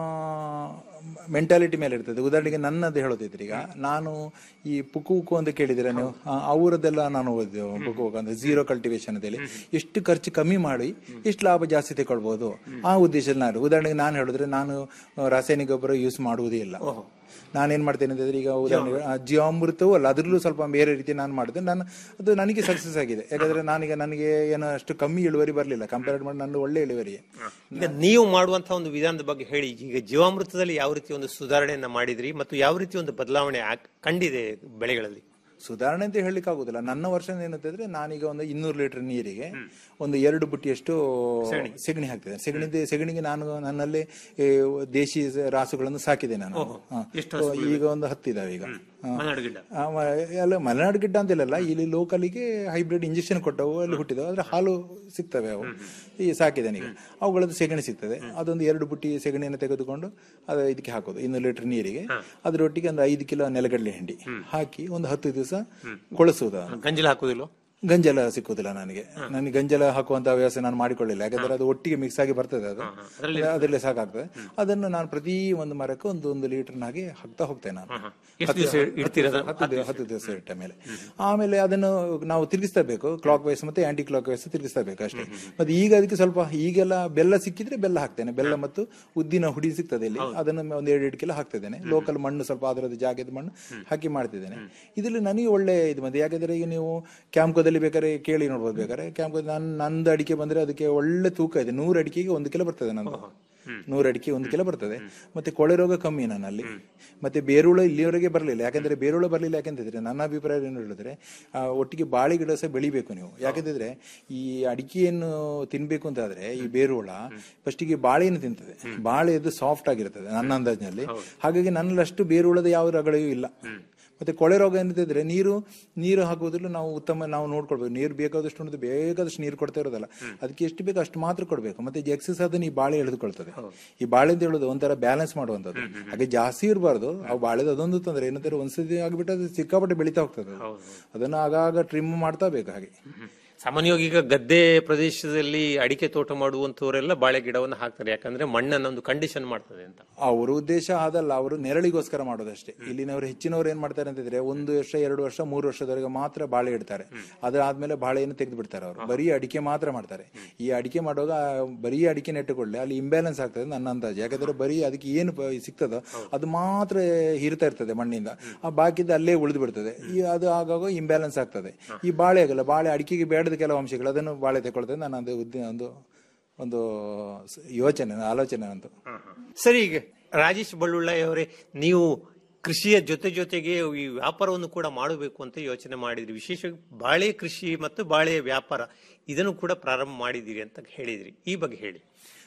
ಮೆಂಟಾಲಿಟಿ ಮೇಲೆ ಇರ್ತದೆ ಉದಾಹರಣೆಗೆ ನನ್ನದು ಹೇಳೋದಿದ್ರೆ ಈಗ ನಾನು ಈ ಪುಕು ಉಕು ಅಂತ ಕೇಳಿದ್ರೆ ನೀವು ಆ, ಅವರದ್ದೆಲ್ಲ ನಾನು ಓದಿದೆ ಪುಕು ಉಕು ಅಂದ್ರೆ ಝೀರೋ ಕಲ್ಟಿವೇಶನ್ ಅಂತೇಳಿ ಎಷ್ಟು ಖರ್ಚು ಕಮ್ಮಿ ಮಾಡಿ ಎಷ್ಟು ಲಾಭ ಜಾಸ್ತಿ ತಗೊಳ್ಬಹುದು ಆ ಉದ್ದೇಶದಲ್ಲಿ ನಾನು ಉದಾಹರಣೆಗೆ ನಾನು ಹೇಳಿದ್ರೆ ನಾನು ಆ, ರಾಸಾಯನಿಕ ಗೊಬ್ಬರ ಯೂಸ್ ಮಾಡುವುದೇ ಇಲ್ಲ ನಾನೇನ್ ಮಾಡ್ತೇನೆ ಅಂತಂದ್ರೆ ಈಗ ಉದಾಹರಣೆಗೆ ಆ, ಜೀವಾಮೃತವೂ ಅಲ್ಲ ಅದ್ರಲ್ಲೂ ಸ್ವಲ್ಪ ಬೇರೆ ರೀತಿ ನಾನು ಮಾಡಿದೆ ನಾನು ಅದು ನನಗೆ ಸಕ್ಸಸ್ ಆಗಿದೆ ಯಾಕಂದ್ರೆ ನಾನೀಗ ನನಗೆ ಏನೋ ಅಷ್ಟು ಕಮ್ಮಿ ಇಳುವರಿ ಬರಲಿಲ್ಲ ಕಂಪೇರ್ ಮಾಡಿ ನನ್ನ ಒಳ್ಳೆ ಇಳುವರಿ ಈಗ ನೀವು ಮಾಡುವಂತಹ ಒಂದು ವಿಧಾನದ ಬಗ್ಗೆ ಹೇಳಿ ಈಗ ಜೀವಾಮೃತದಲ್ಲಿ ಯಾವ ರೀತಿ ಒಂದು ಸುಧಾರಣೆಯನ್ನ ಮಾಡಿದ್ರಿ ಮತ್ತು ಯಾವ ರೀತಿ ಒಂದು ಬದಲಾವಣೆ ಆಗ್- ಕಂಡಿದೆ ಬೆಳೆಗಳಲ್ಲಿ ಸುಧಾರಣೆ ಅಂತ ಹೇಳಲಿಕ್ಕೆ ಆಗುದಿಲ್ಲ ನನ್ನ ವರ್ಷ ಏನಂತಂದ್ರೆ ನಾನೀಗ ಒಂದು ಇನ್ನೂರು ಲೀಟರ್ ನೀರಿಗೆ ಒಂದು ಎರಡು ಬುಟ್ಟಿಯಷ್ಟು ಸೆಗಣಿ ಹಾಕ್ತಿದ್ದೇನೆ ಸೆಗಣಿ ಸೆಗಣಿಗೆ ನಾನು ನನ್ನಲ್ಲಿ ಈ ದೇಶಿ ರಾಸುಗಳನ್ನು ಸಾಕಿದೆ ನಾನು ಹಾ. ಸೊ ಈಗ ಒಂದು ಹತ್ತಿದಾವೆ ಈಗ ಹಾ. ಆ, ಮ- ಎಲ್ಲ ಮಲೆನಾಡು ಗಿಡ್ಡ ಅಂತಿಲ್ಲ ಇಲ್ಲಿ ಲೋಕಲಿಗೆ ಹೈಬ್ರಿಡ್ ಇಂಜೆಕ್ಷನ್ ಕೊಟ್ಟವು ಅಲ್ಲಿ ಹುಟ್ಟಿದವು ಆದ್ರೆ ಹಾಲು ಸಿಗ್ತವೆ ಅವು ಈ ಸಾಕಿದ್ದೇನೆ ಈಗ ಅವುಗಳದ್ದು ಸೆಗಣಿ ಸಿಗ್ತದೆ ಅದೊಂದು ಎರಡು ಬುಟ್ಟಿ ಸೆಗಣಿಯನ್ನು ತೆಗೆದುಕೊಂಡು ಅದು ಇದಕ್ಕೆ ಹಾಕೋದು ಇನ್ನೂರು ಲೀಟರ್ ನೀರಿಗೆ ಅದರೊಟ್ಟಿಗೆ ಒಂದು ಐದು ಕಿಲೋ ನೆಲಗಡಲೆ ಹಿಂಡಿ ಹಾಕಿ ಒಂದು ಹತ್ತು ದಿವಸ ಕೊಳಿಸುವುದು ಅದನ್ನು. ಗಂಜಲ ಹಾಕುದಿಲ್ಲ ಗಂಜಲ ಸಿಕ್ಕುದಿಲ್ಲ ನನಗೆ ನನಗೆ ಗಂಜಲ ಹಾಕುವಂತ ವ್ಯವಸ್ಥೆ ನಾನು ಮಾಡಿಕೊಳ್ಳಿಲ್ಲ ಯಾಕಂದ್ರೆ ಅದು ಒಟ್ಟಿಗೆ ಮಿಕ್ಸ್ ಆಗಿ ಬರ್ತದೆ ಅದು ಅದರಲ್ಲೇ ಸಾಕಾಗ್ತದೆ ಅದನ್ನು ನಾನು ಪ್ರತಿ ಒಂದು ಮರಕ್ಕೆ ಒಂದು ಒಂದು ಲೀಟರ್ ಹಾಗೆ ಹಾಕ್ತಾ ಹೋಗ್ತೇನೆ ನಾನು ಎಷ್ಟು ದಿವಸ ಇಡ್ತೀರ ಅದನ್ನ? ಹತ್ತು ದಿವಸ ಹತ್ತು ದಿವಸ ಇಟ್ಟ ಮೇಲೆ ಆಮೇಲೆ ಅದನ್ನು ನಾವು ತಿರುಗಿಸ್ತಾ ಬೇಕು ಕ್ಲಾಕ್ ವೈಸ್ ಮತ್ತೆ ಆಂಟಿ ಕ್ಲಾಕ್ ವೈಸ್ ತಿರುಗಿಸ್ತಾ ಬೇಕು ಅಷ್ಟೇ ಮತ್ತೆ ಈಗ ಅದಕ್ಕೆ ಸ್ವಲ್ಪ ಈಗೆಲ್ಲ ಬೆಲ್ಲ ಸಿಕ್ಕಿದ್ರೆ ಬೆಲ್ಲ ಹಾಕ್ತೇನೆ ಬೆಲ್ಲ ಮತ್ತು ಉದ್ದಿನ ಹುಡಿ ಸಿಗ್ತದೆ ಇಲ್ಲಿ ಅದನ್ನು ಒಂದು ಎರಡು ಎರಡು ಕಿಲೋ ಹಾಕ್ತಿದ್ದೇನೆ ಲೋಕಲ್ ಮಣ್ಣು ಸ್ವಲ್ಪ ಅದರದ್ದು ಜಾಗದ ಮಣ್ಣು ಹಾಕಿ ಮಾಡ್ತಿದ್ದೇನೆ ಇದರಲ್ಲಿ ನನಗೆ ಒಳ್ಳೆ ಇದು ಬಂದಿದೆ ಯಾಕಂದ್ರೆ ಈಗ ನೀವು ಕ್ಯಾಂಪ್ಕೋದಲ್ಲಿ ಬೇಕಾದ್ರೆ ಕೇಳಿ ನೋಡ್ಬೋದು ಬೇಕಾದ್ರೆ ಕ್ಯಾಂಪ್ ನನ್ನ ನಂದು ಅಡಿಕೆ ಬಂದ್ರೆ ಅದಕ್ಕೆ ಒಳ್ಳೆ ತೂಕ ಇದೆ ನೂರು ಅಡಿಕೆಗೆ ಒಂದು ಕಿಲೋ ಬರ್ತದೆ ನಂದು ನೂರು ಅಡಿಕೆ ಒಂದು ಕಿಲೋ ಬರ್ತದೆ ಮತ್ತೆ ಕೊಳೆ ರೋಗ ಕಮ್ಮಿ ನನ್ನಲ್ಲಿ ಮತ್ತೆ ಬೇರುಳ ಇಲ್ಲಿವರೆಗೆ ಬರಲಿಲ್ಲ ಯಾಕಂದ್ರೆ ಬೇರುಳ ಬರಲಿಲ್ಲ ಯಾಕಂತಿದ್ರೆ ನನ್ನ ಅಭಿಪ್ರಾಯ ಏನು ಹೇಳಿದ್ರೆ ಆ, ಒಟ್ಟಿಗೆ ಬಾಳೆ ಗಿಡ ಸಹ ಬೆಳಿಬೇಕು ನೀವು ಯಾಕಂತಿದ್ರೆ ಈ ಅಡಿಕೆಯನ್ನು ತಿನ್ಬೇಕು ಅಂತ ಆದ್ರೆ ಈ ಬೇರುಳ ಫಸ್ಟಿಗೆ ಬಾಳೆಯನ್ನು ತಿಂತದೆ ಬಾಳೆದು ಸಾಫ್ಟ್ ಆಗಿರ್ತದೆ ನನ್ನ ಅಂದಾಜಿನಲ್ಲಿ ಹಾಗಾಗಿ ನನ್ನಲ್ಲಿ ಅಷ್ಟು ಬೇರುಳದ ಯಾವ ರಗಳಿಯೂ ಇಲ್ಲ ಮತ್ತೆ ಕೊಳೆ ರೋಗ ಎಂತಿದ್ರೆ ನೀರು ನೀರು ಹಾಕುವುದಿಲ್ಲ ನಾವು ಉತ್ತಮ ನಾವು ನೋಡ್ಕೊಳ್ಬೇಕು ನೀರು ಬೇಕಾದಷ್ಟು ಉಂಟು ಬೇಕಾದಷ್ಟು ನೀರು ಕೊಡ್ತಾ ಇರೋದಲ್ಲ ಅದಕ್ಕೆ ಎಷ್ಟು ಬೇಕು ಅಷ್ಟು ಮಾತ್ರ ಕೊಡಬೇಕು ಮತ್ತೆ ಎಕ್ಸಸ್ ಅದನ್ನ ಈ ಬಾಳೆ ಎಳೆದುಕೊಳ್ತದೆ ಈ ಬಾಳೆ ಅಂತ ಹೇಳೋದು ಒಂಥರ ಬ್ಯಾಲೆನ್ಸ್ ಮಾಡುವಂಥದ್ದು ಹಾಗೆ ಜಾಸ್ತಿ ಇರಬಾರ್ದು ಆ ಬಾಳೆದು ಅದೊಂದು ತೊಂದರೆ ಏನಂತಾರೆ ಒಂದ್ಸತಿ ಆಗಿಬಿಟ್ಟು ಅದು ಸಿಕ್ಕಾಪಟ್ಟೆ ಬೆಳೀತಾ ಹೋಗ್ತದೆ ಅದು. ಅದನ್ನ ಆಗಾಗ ಟ್ರಿಮ್ ಮಾಡ್ತಾ ಬೇಕು ಹಾಗೆ ಸಾಮಾನ್ಯವಾಗಿ ಈಗ ಗದ್ದೆ ಪ್ರದೇಶದಲ್ಲಿ ಅಡಿಕೆ ತೋಟ ಮಾಡುವಂತವರೆಲ್ಲ ಬಾಳೆ ಗಿಡವನ್ನು ಹಾಕ್ತಾರೆ ಯಾಕಂದ್ರೆ ಮಣ್ಣನ್ನ ಒಂದು ಕಂಡೀಷನ್ ಮಾಡ್ತದೆ ಅಂತ ಅವ್ರ ಉದ್ದೇಶ ಅದಲ್ಲ ಅವರು ನೆರಳಿಗೋಸ್ಕರ ಮಾಡೋದಷ್ಟೇ ಇಲ್ಲಿನವರು ಹೆಚ್ಚಿನವರು ಏನ್ ಮಾಡ್ತಾರೆ ಅಂತಿದ್ರೆ ಒಂದು ವರ್ಷ ಎರಡು ವರ್ಷ ಮೂರು ವರ್ಷದವರೆಗೆ ಮಾತ್ರ ಬಾಳೆ ಇಡ್ತಾರೆ ಅದಾದ್ಮೇಲೆ ಬಾಳೆಯನ್ನು ತೆಗೆದು ಬಿಡ್ತಾರೆ ಅವರು ಬರೀ ಅಡಿಕೆ ಮಾತ್ರ ಮಾಡ್ತಾರೆ ಈ ಅಡಿಕೆ ಮಾಡುವಾಗ ಆ ಬರೀ ಅಡಿಕೆ ನೆಟ್ಟುಕೊಳ್ಳೆ ಅಲ್ಲಿ ಇಂಬ್ಯಾಲೆನ್ಸ್ ಆಗ್ತದೆ ನನ್ನ ಅಂದಾಜು ಯಾಕಂದ್ರೆ ಬರೀ ಅದಕ್ಕೆ ಏನು ಪ- ಸಿಗ್ತದೋ ಅದು ಮಾತ್ರ ಹೀರ್ತಾ ಇರ್ತದೆ ಮಣ್ಣಿಂದ ಆ ಬಾಕಿದ್ದು ಅಲ್ಲೇ ಉಳಿದು ಬಿಡ್ತದೆ ಈ ಅದು ಆಗಾಗ ಇಂಬ್ಯಾಲೆನ್ಸ್ ಆಗ್ತದೆ ಈ ಬಾಳೆ ಆಗಲ್ಲ ಬಾಳೆ ಅಡಿಕೆಗೆ ಬೇಡದ ಕೆಲವು ಅಂಶಗಳು ಅದನ್ನು ಬಾಳೆ ತಗೊಳ್ತದೆ ನಾನು ಅದು ಉದ್ದ- ಒಂದು ಒಂದು ಸ- ಯೋಚನೆ ಆಲೋಚನೆ ಅಂತ ಸರಿ ಈಗ ರಾಜೇಶ್ ಬಳ್ಳುಳ್ಳಾಯಿ ಅವರೇ ನೀವು ಕೃಷಿಯ ಜೊತೆ ಜೊತೆಗೆ ಈ ವ್ಯಾಪಾರವನ್ನು ಕೂಡ ಮಾಡಬೇಕು ಅಂತ ಯೋಚನೆ ಮಾಡಿದ್ರಿ ವಿಶೇಷವಾಗಿ ಬಾಳೆ ಕೃಷಿ ಮತ್ತು ಬಾಳೆಯ ವ್ಯಾಪಾರ ಇದನ್ನು ಕೂಡ ಪ್ರಾರಂಭ ಮಾಡಿದಿರಿ ಅಂತ ಹೇಳಿದ್ರಿ ಈ ಬಗ್ಗೆ ಹೇಳಿ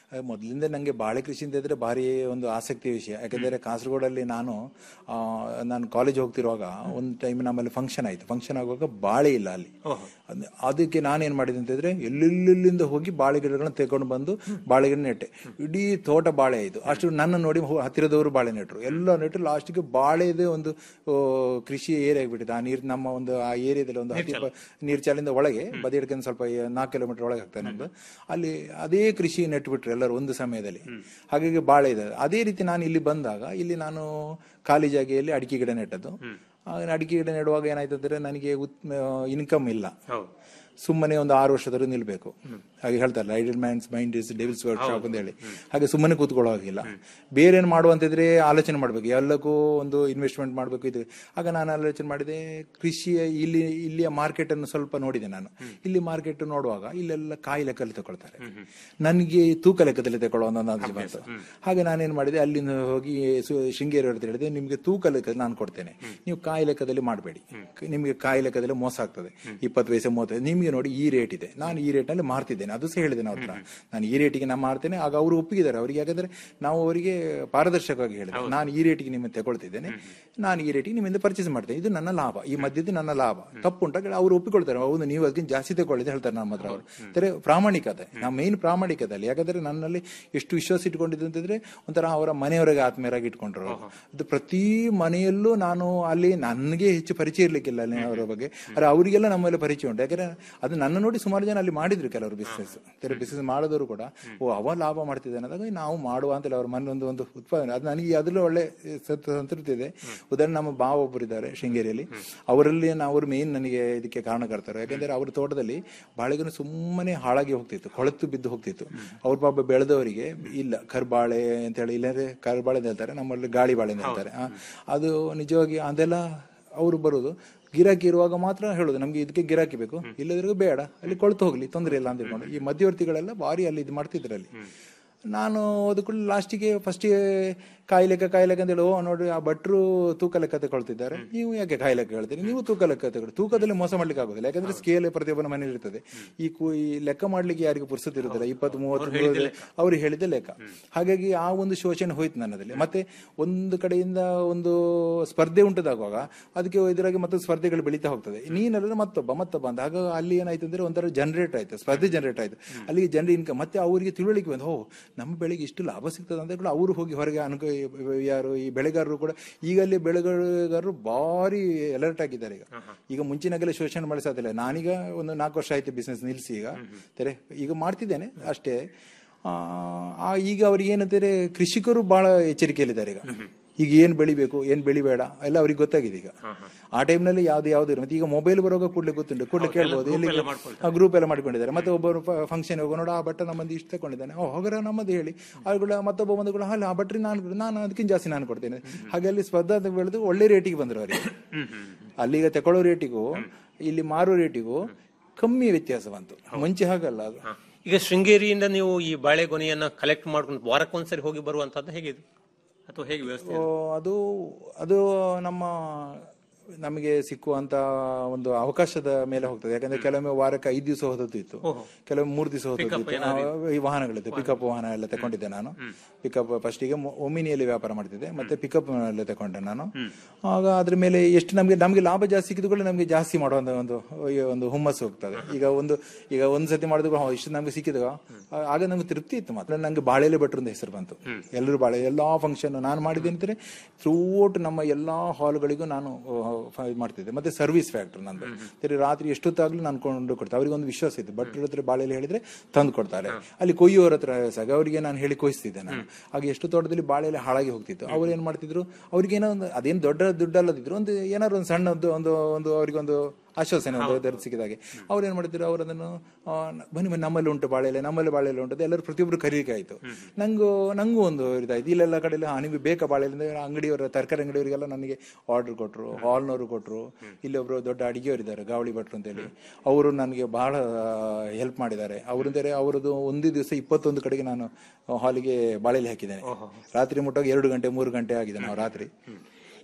ಅಹ್, ಮೊದಲಿಂದ ನಂಗೆ ಬಾಳೆ ಕೃಷಿ ಅಂತ ಇದ್ರೆ ಭಾರಿ ಒಂದು ಆಸಕ್ತಿಯ ವಿಷಯ ಯಾಕಂದ್ರೆ ಕಾಸರಗೋಡಲ್ಲಿ ನಾನು ಆ, ನಾನು ಕಾಲೇಜ್ ಹೋಗ್ತಿರುವಾಗ ಒಂದು ಟೈಮ್ ನಮ್ಮಲ್ಲಿ ಫಂಕ್ಷನ್ ಆಯ್ತು ಫಂಕ್ಷನ್ ಆಗುವಾಗ ಬಾಳೆ ಇಲ್ಲ ಅಲ್ಲಿ ಅದ್- ಅದಕ್ಕೆ ನಾನೇನ್ ಮಾಡಿದೆ ಅಂತಂದ್ರೆ ಎಲ್ಲೆಲ್ಲಿಂದ ಹೋಗಿ ಬಾಳೆ ಗಿಡಗಳನ್ನ ತೆಗೊಂಡು ಬಂದು ಬಾಳೆ ಗಿಡ ನೆಟ್ಟೆ ಇಡೀ ತೋಟ ಬಾಳೆ ಆಯ್ತು ಅಷ್ಟು ನನ್ನ ನೋಡಿ ಹೋ- ಹತ್ತಿರದವರು ಬಾಳೆ ನೆಟ್ರು ಎಲ್ಲ ನೆಟ್ಟರು ಲಾಸ್ಟ್ಗೆ ಬಾಳೆದೇ ಒಂದು ಆ, ಕೃಷಿ ಏರಿಯಾ ಆಗ್ಬಿಟ್ಟಿದೆ ಆ ನೀರು ನಮ್ಮ ಒಂದು ಆ ಏರಿಯಾದಲ್ಲಿ ಒಂದು ಹತ್ತಿ ಪ- ನೀರ್ಚಾಲಿಂದ ಒಳಗೆ ಬದಿ ಹಿಡ್ಕೊಂಡು ಸ್ವಲ್ಪ ನಾಲ್ಕು ಕಿಲೋಮೀಟರ್ ಒಳಗೆ ಆಗ್ತದೆ ನಮ್ದು ಅಲ್ಲಿ ಅದೇ ಕೃಷಿ ನೆಟ್ಬಿಟ್ರು ಎಲ್ಲರೂ ಒಂದು ಸಮಯದಲ್ಲಿ ಹಾಗಾಗಿ ಬಾಳೆ ಇದೆ ಅದೇ ರೀತಿ ನಾನು ಇಲ್ಲಿ ಬಂದಾಗ ಇಲ್ಲಿ ನಾನು ಖಾಲಿ ಜಾಗೆಯಲ್ಲಿ ಅಡಿಕೆ ಗಿಡ ನೆಟ್ಟದ್ದು ಆಗ ಅಡಿಕೆ ಗಿಡ ನೆಡುವಾಗ ಏನಾಯ್ತು ಅಂದ್ರೆ ನನಗೆ ಇನ್ಕಮ್ ಇಲ್ಲ ಸುಮ್ಮನೆ ಒಂದು ಆರು ವರ್ಷದವರೆಗೂ ನಿಲ್ಬೇಕು ಹಾಗೆ ಹೇಳ್ತಾರಲ್ಲ idle man's mind is devil's workshop ಅಂತ ಹೇಳಿ ಹಾಗೆ ಸುಮ್ಮನೆ ಕೂತ್ಕೊಳ್ಳೋ ಹಾಗಿಲ್ಲ ಬೇರೆ ಏನು ಮಾಡುವಂತಿದ್ರೆ ಆಲೋಚನೆ ಮಾಡಬೇಕು ಎಲ್ಲಕ್ಕೂ ಒಂದು ಇನ್ವೆಸ್ಟ್ಮೆಂಟ್ ಮಾಡಬೇಕು ಇದು ಆಗ ನಾನು ಆಲೋಚನೆ ಮಾಡಿದೆ ಕೃಷಿಯ ಇಲ್ಲಿ ಇಲ್ಲಿಯ ಮಾರ್ಕೆಟ್ ಅನ್ನು ಸ್ವಲ್ಪ ನೋಡಿದೆ ನಾನು ಇಲ್ಲಿ ಮಾರ್ಕೆಟ್ ನೋಡುವಾಗ ಇಲ್ಲೆಲ್ಲ ಕಾಯಿ ಲೆಕ್ಕದಲ್ಲಿ ತಗೊಳ್ತಾರೆ ನನಗೆ ತೂಕ ಲೆಕ್ಕದಲ್ಲಿ ತಗೊಳ್ಳೋ ಒಂದು ಅಂದಾಜು ಬಂತು ಹಾಗೆ ನಾನೇನ್ ಮಾಡಿದೆ ಅಲ್ಲಿಂದ ಹೋಗಿ ಸು- ಶೃಂಗೇರಿ ಅವ್ರ ಹತ್ರ ಹೇಳಿದೆ ನಿಮ್ಗೆ ತೂಕ ಲೆಕ್ಕದಲ್ಲಿ ನಾನು ಕೊಡ್ತೇನೆ ನೀವು ಕಾಯಿ ಲೆಕ್ಕದಲ್ಲಿ ಮಾಡಬೇಡಿ ನಿಮಗೆ ಕಾಯಿ ಲೆಕ್ಕದಲ್ಲಿ ಮೋಸ ಆಗ್ತದೆ ಇಪ್ಪತ್ತು ಪೈಸೆ ಮೂವತ್ತೈದು ನಿಮ್ಗೆ ನೋಡಿ ಈ ರೇಟ್ ಇದೆ ನಾನು ಈ ರೇಟ್ ನಲ್ಲಿ ಮಾರ್ತಿದ್ದೇನೆ ಅದು ಸಹ ಹೇಳಿದೆ ಅವ್ರ ಹತ್ರ ನಾನು ಈ ರೇಟಿಗೆ ನಾನು ಮಾರ್ತೇನೆ ಆಗ ಅವರು ಒಪ್ಪಿಗಿದ್ದಾರೆ ಅವರಿಗೆ ಯಾಕಂದ್ರೆ ನಾವು ಅವರಿಗೆ ಪಾರದರ್ಶಕವಾಗಿ ಹೇಳಿದೆ ನಾನು ಈ ರೇಟಿಗೆ ನಿಮ್ಮ ತಗೊಳ್ತಿದ್ದೇನೆ ನಾನು ಈ ರೇಟಿಗೆ ನಿಮ್ಮಿಂದ ಪರ್ಚೇಸ್ ಮಾಡ್ತೇನೆ ಇದು ನನ್ನ ಲಾಭ ಈ ಮಧ್ಯದ ನನ್ನ ಲಾಭ ತಪ್ಪು ಉಂಟ ಅವರು ಒಪ್ಪಿಕೊಳ್ತಾರೆ ಹೌದು ನೀವು ಅದಕ್ಕಿಂತ ಜಾಸ್ತಿ ತಗೊಳ್ಳಿದೆ ಹೇಳ್ತಾರೆ ನಮ್ಮ ಹತ್ರ ಅವರು ಅಂದರೆ ಪ್ರಾಮಾಣಿಕತೆ ನಮ್ಮ ಮೇನ್ ಪ್ರಾಮಾಣಿಕತೆ ಅಲ್ಲಿ ಯಾಕಂದ್ರೆ ನನ್ನಲ್ಲಿ ಎಷ್ಟು ವಿಶ್ವಾಸ ಇಟ್ಕೊಂಡಿದ್ದು ಅಂತಂದ್ರೆ ಒಂಥರ ಅವರ ಮನೆಯವರಿಗೆ ಆತ್ಮೀಯರಾಗಿ ಇಟ್ಕೊಂಡ್ರು ಅವ್ರು. ಅದು ಪ್ರತಿ ಮನೆಯಲ್ಲೂ ನಾನು ಅಲ್ಲಿ ನನಗೆ ಹೆಚ್ಚು ಪರಿಚಯ ಇರ್ಲಿಕ್ಕಿಲ್ಲ ಅಲ್ಲಿ ಅವರ ಬಗ್ಗೆ ಆದ್ರೆ ಅವರಿಗೆಲ್ಲ ನಮ್ಮೆಲ್ಲ ಪರಿಚಯ ಉಂಟು ಯಾಕಂದ್ರೆ ಅದು ನನ್ನ ನೋಡಿ ಸುಮಾರು ಜನ ಅಲ್ಲಿ ಮಾಡಿದ್ರು ಕೆಲವರು ಬಿಸ್ನೆಸ್ ಬೇರೆ ಬಿಸ್ನೆಸ್ ಮಾಡೋದವರು ಕೂಡ ಓ ಅವ ಲಾಭ ಮಾಡ್ತಿದ್ದಾನೆ ಅಂದಾಗ ನಾವು ಮಾಡುವ ಅಂತೇಳಿ ಅವ್ರ ಮನೆ ಒಂದು ಒಂದು ಉತ್ಪಾದನೆ ಅದು ನನಗೆ ಅದ್ರಲ್ಲಿ ಒಳ್ಳೆ ಸತ್- ಸಂತೃಪ್ತಿ ಇದೆ ಉದಾಹರಣೆ ನಮ್ಮ ಬಾವ ಒಬ್ಬರು ಇದ್ದಾರೆ ಶೃಂಗೇರಿಯಲ್ಲಿ ಅವರಲ್ಲಿ ಅವರು ಮೇನ್ ನನಗೆ ಇದಕ್ಕೆ ಕಾರಣಕರ್ತರು ಯಾಕಂದ್ರೆ ಅವ್ರ ತೋಟದಲ್ಲಿ ಬಾಳೆಗೊನೆ ಸುಮ್ಮನೆ ಹಾಳಾಗಿ ಹೋಗ್ತಿತ್ತು ಕೊಳೆತು ಬಿದ್ದು ಹೋಗ್ತಿತ್ತು ಅವ್ರ ಪಾಪ ಬೆಳೆದವರಿಗೆ ಇಲ್ಲ ಕರ್ಬಾಳೆ ಅಂತ ಹೇಳಿ ಇಲ್ಲಾಂದ್ರೆ ಕರ್ಬಾಳೆ ಅಂತ ಹೇಳ್ತಾರೆ ನಮ್ಮಲ್ಲಿ ಗಾಳಿ ಬಾಳೆ ಅಂತ ಹೇಳ್ತಾರೆ ಆ, ಅದು ನಿಜವಾಗಿ ಅದೆಲ್ಲ ಅವರು ಬರೋದು ಗಿರಾಕಿ ಇರುವಾಗ ಮಾತ್ರ ಹೇಳೋದು ನಮ್ಗೆ ಇದಕ್ಕೆ ಗಿರಾಕಿ ಬೇಕು ಇಲ್ಲದ್ರಿಗೂ ಬೇಡ ಅಲ್ಲಿ ಕೊಳ್ತು ಹೋಗ್ಲಿ ತೊಂದರೆ ಇಲ್ಲ ಅಂತ ಹೇಳ್ಕೊಂಡು ಈ ಮಧ್ಯವರ್ತಿಗಳೆಲ್ಲ ಭಾರಿ ಅಲ್ಲಿ ಇದು ಮಾಡ್ತಿದ್ರು ಅಲ್ಲಿ ನಾನು ಓದ್ಕೊಂಡು ಲಾಸ್ಟಿಗೆ ಫಸ್ಟಿಗೆ ಕಾಯಿ ಲೆಕ್ಕ ಕಾಯಿ ಲೆಕ್ಕ ಅಂತ ಹೇಳಿ ಓ ನೋಡಿ ಆ ಭಟ್ರು ತೂಕ ಲೆಕ್ಕ ತಗೊಳ್ತಿದ್ದಾರೆ ನೀವು ಯಾಕೆ ಕಾಯಿ ಲೆಕ್ಕ ಹೇಳ್ತೀರಿ ನೀವು ತೂಕ ಲೆಕ್ಕ ತಗೊಳ್ಳಿ ತೂಕದಲ್ಲಿ ಮೋಸ ಮಾಡ್ಲಿಕ್ಕೆ ಆಗೋದಿಲ್ಲ ಯಾಕಂದ್ರೆ ಸ್ಕೇಲ್ ಪ್ರತಿಯೊಬ್ಬನ ಮನೇಲಿ ಇರ್ತದೆ ಈ ಕು ಈ ಲೆಕ್ಕ ಮಾಡ್ಲಿಕ್ಕೆ ಯಾರಿಗೂ ಪುರ್ಸತ್ ಇರುದಿಲ್ಲ ಇಪ್ಪತ್ತು ಮೂವತ್ತು ಮೂವತ್ತು ಅವ್ರು ಹೇಳಿದ ಲೆಕ್ಕ ಹಾಗಾಗಿ ಆ ಒಂದು ಶೋಷಣೆ ಹೋಯ್ತು ನನ್ನದಲ್ಲಿ ಮತ್ತೆ ಒಂದು ಕಡೆಯಿಂದ ಒಂದು ಸ್ಪರ್ಧೆ ಉಂಟದಾಗುವಾಗ ಅದಕ್ಕೆ ಇದರಾಗಿ ಮತ್ತೆ ಸ್ಪರ್ಧೆಗಳು ಬೆಳೀತಾ ಹೋಗ್ತದೆ ನೀನಲ್ಲ ಮತ್ತೊಬ್ಬ ಮತ್ತೊಬ್ಬ ಅಂತ ಆಗ ಅಲ್ಲಿ ಏನಾಯ್ತು ಅಂದ್ರೆ ಒಂಥರ ಜನರೇಟ್ ಆಯ್ತು ಸ್ಪರ್ಧೆ ಜನರೇಟ್ ಆಯ್ತು ಅಲ್ಲಿಗೆ ಜನರ ಇನ್ಕಮ್ ಮತ್ತೆ ಅವರಿಗೆ ತಿಳುವಳಿಕೆ ಬಂದು ಓ ನಮ್ಮ ಬೆಳೆಗೆ ಇಷ್ಟು ಲಾಭ ಸಿಗ್ತದೆ ಅಂತ ಕೂಡ ಅವರು ಹೋಗಿ ಹೊರಗೆ ಅನುಕ ಯಾರು ಈ ಬೆಳೆಗಾರರು ಕೂಡ ಈಗ ಅಲ್ಲಿ ಬೆಳೆಗಾರರು ಭಾರಿ ಅಲರ್ಟ್ ಆಗಿದ್ದಾರೆ ಈಗ ಈಗ ಮುಂಚಿನಾಗೆಲ್ಲ ಶೋಷಣೆ ಮಾಡಿ ಸಾಧ್ಯ ನಾನೀಗ ಒಂದು ನಾಲ್ಕು ವರ್ಷ ಆಯ್ತು ಬಿಸ್ನೆಸ್ ನಿಲ್ಸಿ ಈಗ tere ಈಗ ಮಾಡ್ತಿದ್ದೇನೆ ಅಷ್ಟೇ ಆ, ಆ ಈಗ ಅವ್ರಿಗೆ ಏನಂತಾರೆ ಕೃಷಿಕರು ಬಹಳ ಎಚ್ಚರಿಕೆಯಲ್ಲಿದ್ದಾರೆ ಈಗ ಈಗ ಏನ್ ಬೆಳಿಬೇಕು ಏನ್ ಬೆಳಿಬೇಡ ಎಲ್ಲ ಅವ್ರಿಗೆ ಗೊತ್ತಾಗಿದೆ ಈಗ ಆ ಟೈಮ್ನಲ್ಲಿ ಯಾವ್ದು ಯಾವ್ದು ಇರೋ ಮತ್ತೆ ಈಗ ಮೊಬೈಲ್ ಬರುವಾಗ ಕೂಡಲೇ ಗೊತ್ತುಂಟು ಕೂಡಲೇ ಕೇಳ್ಬೋದು ಎಲ್ಲಿ ಗ್ರೂಪ್ ಎಲ್ಲ ಮಾಡ್ಕೊಂಡಿದ್ದಾರೆ ಮತ್ತೆ ಒಬ್ಬರು ಫಂಕ್ಷನ್ ಹೋಗೋ ನೋಡ ಆ ಬಟ್ಟ ನಮ್ಮಂದು ಇಷ್ಟು ತಗೊಂಡಿದ್ದಾನೆ ಓ ಹೋಗರ ನಮ್ಮದು ಹೇಳಿ ಅವ್ರುಗಳ ಮತ್ತೊಬ್ಬ ಬಂದು ಕೂಡ ಅಲ್ಲ ಆ ಬಟ್ರಿ ನಾನು ನಾನು ಅದಕ್ಕಿಂತ ಜಾಸ್ತಿ ನಾನು ಕೊಡ್ತೇನೆ ಹಾಗೆ ಅಲ್ಲಿ ಸ್ಪರ್ಧಾ ಅಂತ ಬೆಳೆದು ಒಳ್ಳೆ ರೇಟಿಗೆ ಬಂದ್ರು ಅವರಿಗೆ ಅಲ್ಲಿಗ ತಗೊಳ್ಳೋ ರೇಟಿಗೂ ಇಲ್ಲಿ ಮಾರೋ ರೇಟಿಗೂ ಕಮ್ಮಿ ವ್ಯತ್ಯಾಸ ಬಂತು ಮುಂಚೆ ಹಾಗಲ್ಲ ಅದು ಈಗ ಶೃಂಗೇರಿಯಿಂದ ನೀವು ಈ ಬಾಳೆಗೊನೆಯನ್ನ ಕಲೆಕ್ಟ್ ಮಾಡ್ಕೊಂಡು ವಾರಕ್ಕೊಂದ್ಸರಿ ಹೋಗಿ ಬರುವಂತದ್ದು ಹೇಗಿದೆ ಅಥವಾ ಹೇಗೆ ವ್ಯವಸ್ಥೆ ಓ, ಅದು ಅದು ನಮ್ಮ ನಮಗೆ ಸಿಕ್ಕುವಂತ ಒಂದು ಅವಕಾಶದ ಮೇಲೆ ಹೋಗ್ತದೆ ಯಾಕಂದ್ರೆ ಕೆಲವೊಮ್ಮೆ ವಾರಕ್ಕೆ ಐದು ದಿವಸ ಹೋದದ್ದು ಇತ್ತು ಕೆಲವೊಮ್ಮೆ ಮೂರು ದಿವಸ ಹೋದದ್ದು ಇತ್ತು ಆ, ಈ ವಾಹನಗಳಿತ್ತು ಪಿಕಪ್ ವಾಹನ ಎಲ್ಲ ತಗೊಂಡಿದ್ದೆ ನಾನು ಪಿಕಪ್ ಫಸ್ಟಿಗೆ ಒಮಿನಿಯಲ್ಲಿ ವ್ಯಾಪಾರ ಮಾಡ್ತಿದ್ದೆ ಮತ್ತೆ ಪಿಕಪ್ ಎಲ್ಲ ತಗೊಂಡೆ ನಾನು ಆಗ ಅದ್ರ ಮೇಲೆ ಎಷ್ಟು ನಮಗೆ ನಮಗೆ ಲಾಭ ಜಾಸ್ತಿ ಸಿಕ್ಕಿದ್ರು ನಮಗೆ ಜಾಸ್ತಿ ಮಾಡುವಂತ ಒಂದು ಒಂದು ಹುಮ್ಮಸ್ಸು ಹೋಗ್ತದೆ ಈಗ ಒಂದು ಈಗ ಒಂದ್ ಸತಿ ಮಾಡಿದ್ರು ಹಾ, ಇಷ್ಟು ನಮ್ಗೆ ಸಿಕ್ಕಿದ ಆಗ ನಮ್ಗೆ ತೃಪ್ತಿ ಇತ್ತು ಮಾತ್ರ ನಂಗೆ ಬಾಳೆಲೆ ಭಟ್ರು ಅಂತ ಹೆಸರು ಬಂತು ಎಲ್ಲರೂ ಬಾಳೆ ಎಲ್ಲಾ ಫಂಕ್ಷನ್ ನಾನು ಮಾಡಿದೆ ಅಂತಾರೆ ಥ್ರೂಔಟ್ ನಮ್ಮ ಎಲ್ಲಾ ಹಾಲ್ಗಳಿಗೂ ನಾನು ಆ, ಫ- ಇದ್ ಮಾಡ್ತಿದ್ದೆ ಮತ್ತೆ ಸರ್ವಿಸ್ ಫ್ಯಾಕ್ಟ್ರಿ ನಂದು ಸರಿ ರಾತ್ರಿ ಎಷ್ಟೊತ್ತಾಗ್ಲೂ ನಾನು ಕೊಂಡು ಕೊಡ್ತಾರೆ ಅವ್ರಿಗೆ ಒಂದು ವಿಶ್ವಾಸ ಇತ್ತು ಭಟ್ರ ಹತ್ರ ಬಾಳೆಲೆ ಹೇಳಿದ್ರೆ ತಂದು ಕೊಡ್ತಾರೆ ಅಲ್ಲಿ ಕೊಯ್ಯೋರ ಹತ್ರ ಸಾಗ ಅವರಿಗೆ ನಾನು ಹೇಳಿ ಕೊಯ್ಸ್ತಿದ್ದೆ ನಾನು ಆಗ ಎಷ್ಟು ತೋಟದಲ್ಲಿ ಬಾಳೆಲೆ ಹಾಳಾಗಿ ಹೋಗ್ತಿತ್ತು ಅವ್ರು ಏನ್ ಮಾಡ್ತಿದ್ರು ಅವ್ರಿಗೆ ಏನೋ ಒಂದು ಅದೇನು ದೊಡ್ಡ ದುಡ್ಡಲ್ಲದಿದ್ರು ಒಂದು ಏನಾದ್ರು ಒಂದು ಸಣ್ಣ ಒಂದು ಒಂದು ಒಂದು ಅವ್ರಿಗೊಂದು ಆಶ್ವಾಸನೆ ಒಂದು ಇದರ ಸಿಕ್ಕಿದಾಗೆ ಅವ್ರು ಏನ್ ಮಾಡಿದ್ರು ಅವ್ರು ಅದನ್ನು ಆ, ಬನ್ನಿ ಬನ್ನಿ ನಮ್ಮಲ್ಲಿ ಉಂಟು ಬಾಳೆಲೆ ನಮ್ಮಲ್ಲಿ ಬಾಳೆಲೆ ಉಂಟು ಅಂತ ಎಲ್ಲರೂ ಪ್ರತಿಯೊಬ್ಬರು ಕರೀಲಿಕ್ಕೆ ಆಯ್ತು ನಂಗೂ ನಂಗೂ ಒಂದು ಇದಾಯ್ತು ಇಲ್ಲೆಲ್ಲ ಕಡೆಯಲ್ಲಿ ಹಾ ನಿಮಗೆ ಬೇಕಾ ಬಾಳೆಲೆ ಅಂದ್ರೆ ಅಂಗಡಿಯವರ ತರಕಾರಿ ಅಂಗಡಿಯವರಿಗೆಲ್ಲ ನನಗೆ ಆರ್ಡರ್ ಕೊಟ್ಟರು ಹಾಲ್ನವರು ಕೊಟ್ಟರು ಇಲ್ಲೊಬ್ರು ದೊಡ್ಡ ಅಡಿಗೆಯವರಿದ್ದಾರೆ ಗಾವಳಿ ಭಟ್ರು ಅಂತೇಳಿ ಅವರು ನನಗೆ ಬಹಳ ಹೆಲ್ಪ್ ಮಾಡಿದ್ದಾರೆ ಅವರಂದರೆ ಅವರದ್ದು ಒಂದು ದಿವಸ ಇಪ್ಪತ್ತೊಂದು ಕಡೆಗೆ ನಾನು ಹಾಲಿಗೆ ಬಾಳೆಲೆ ಹಾಕಿದ್ದೇನೆ ರಾತ್ರಿ ಮುಟ್ಟಾಗ ಎರಡು ಗಂಟೆ ಮೂರು ಗಂಟೆ ಆಗಿದೆ ನಾವು ರಾತ್ರಿ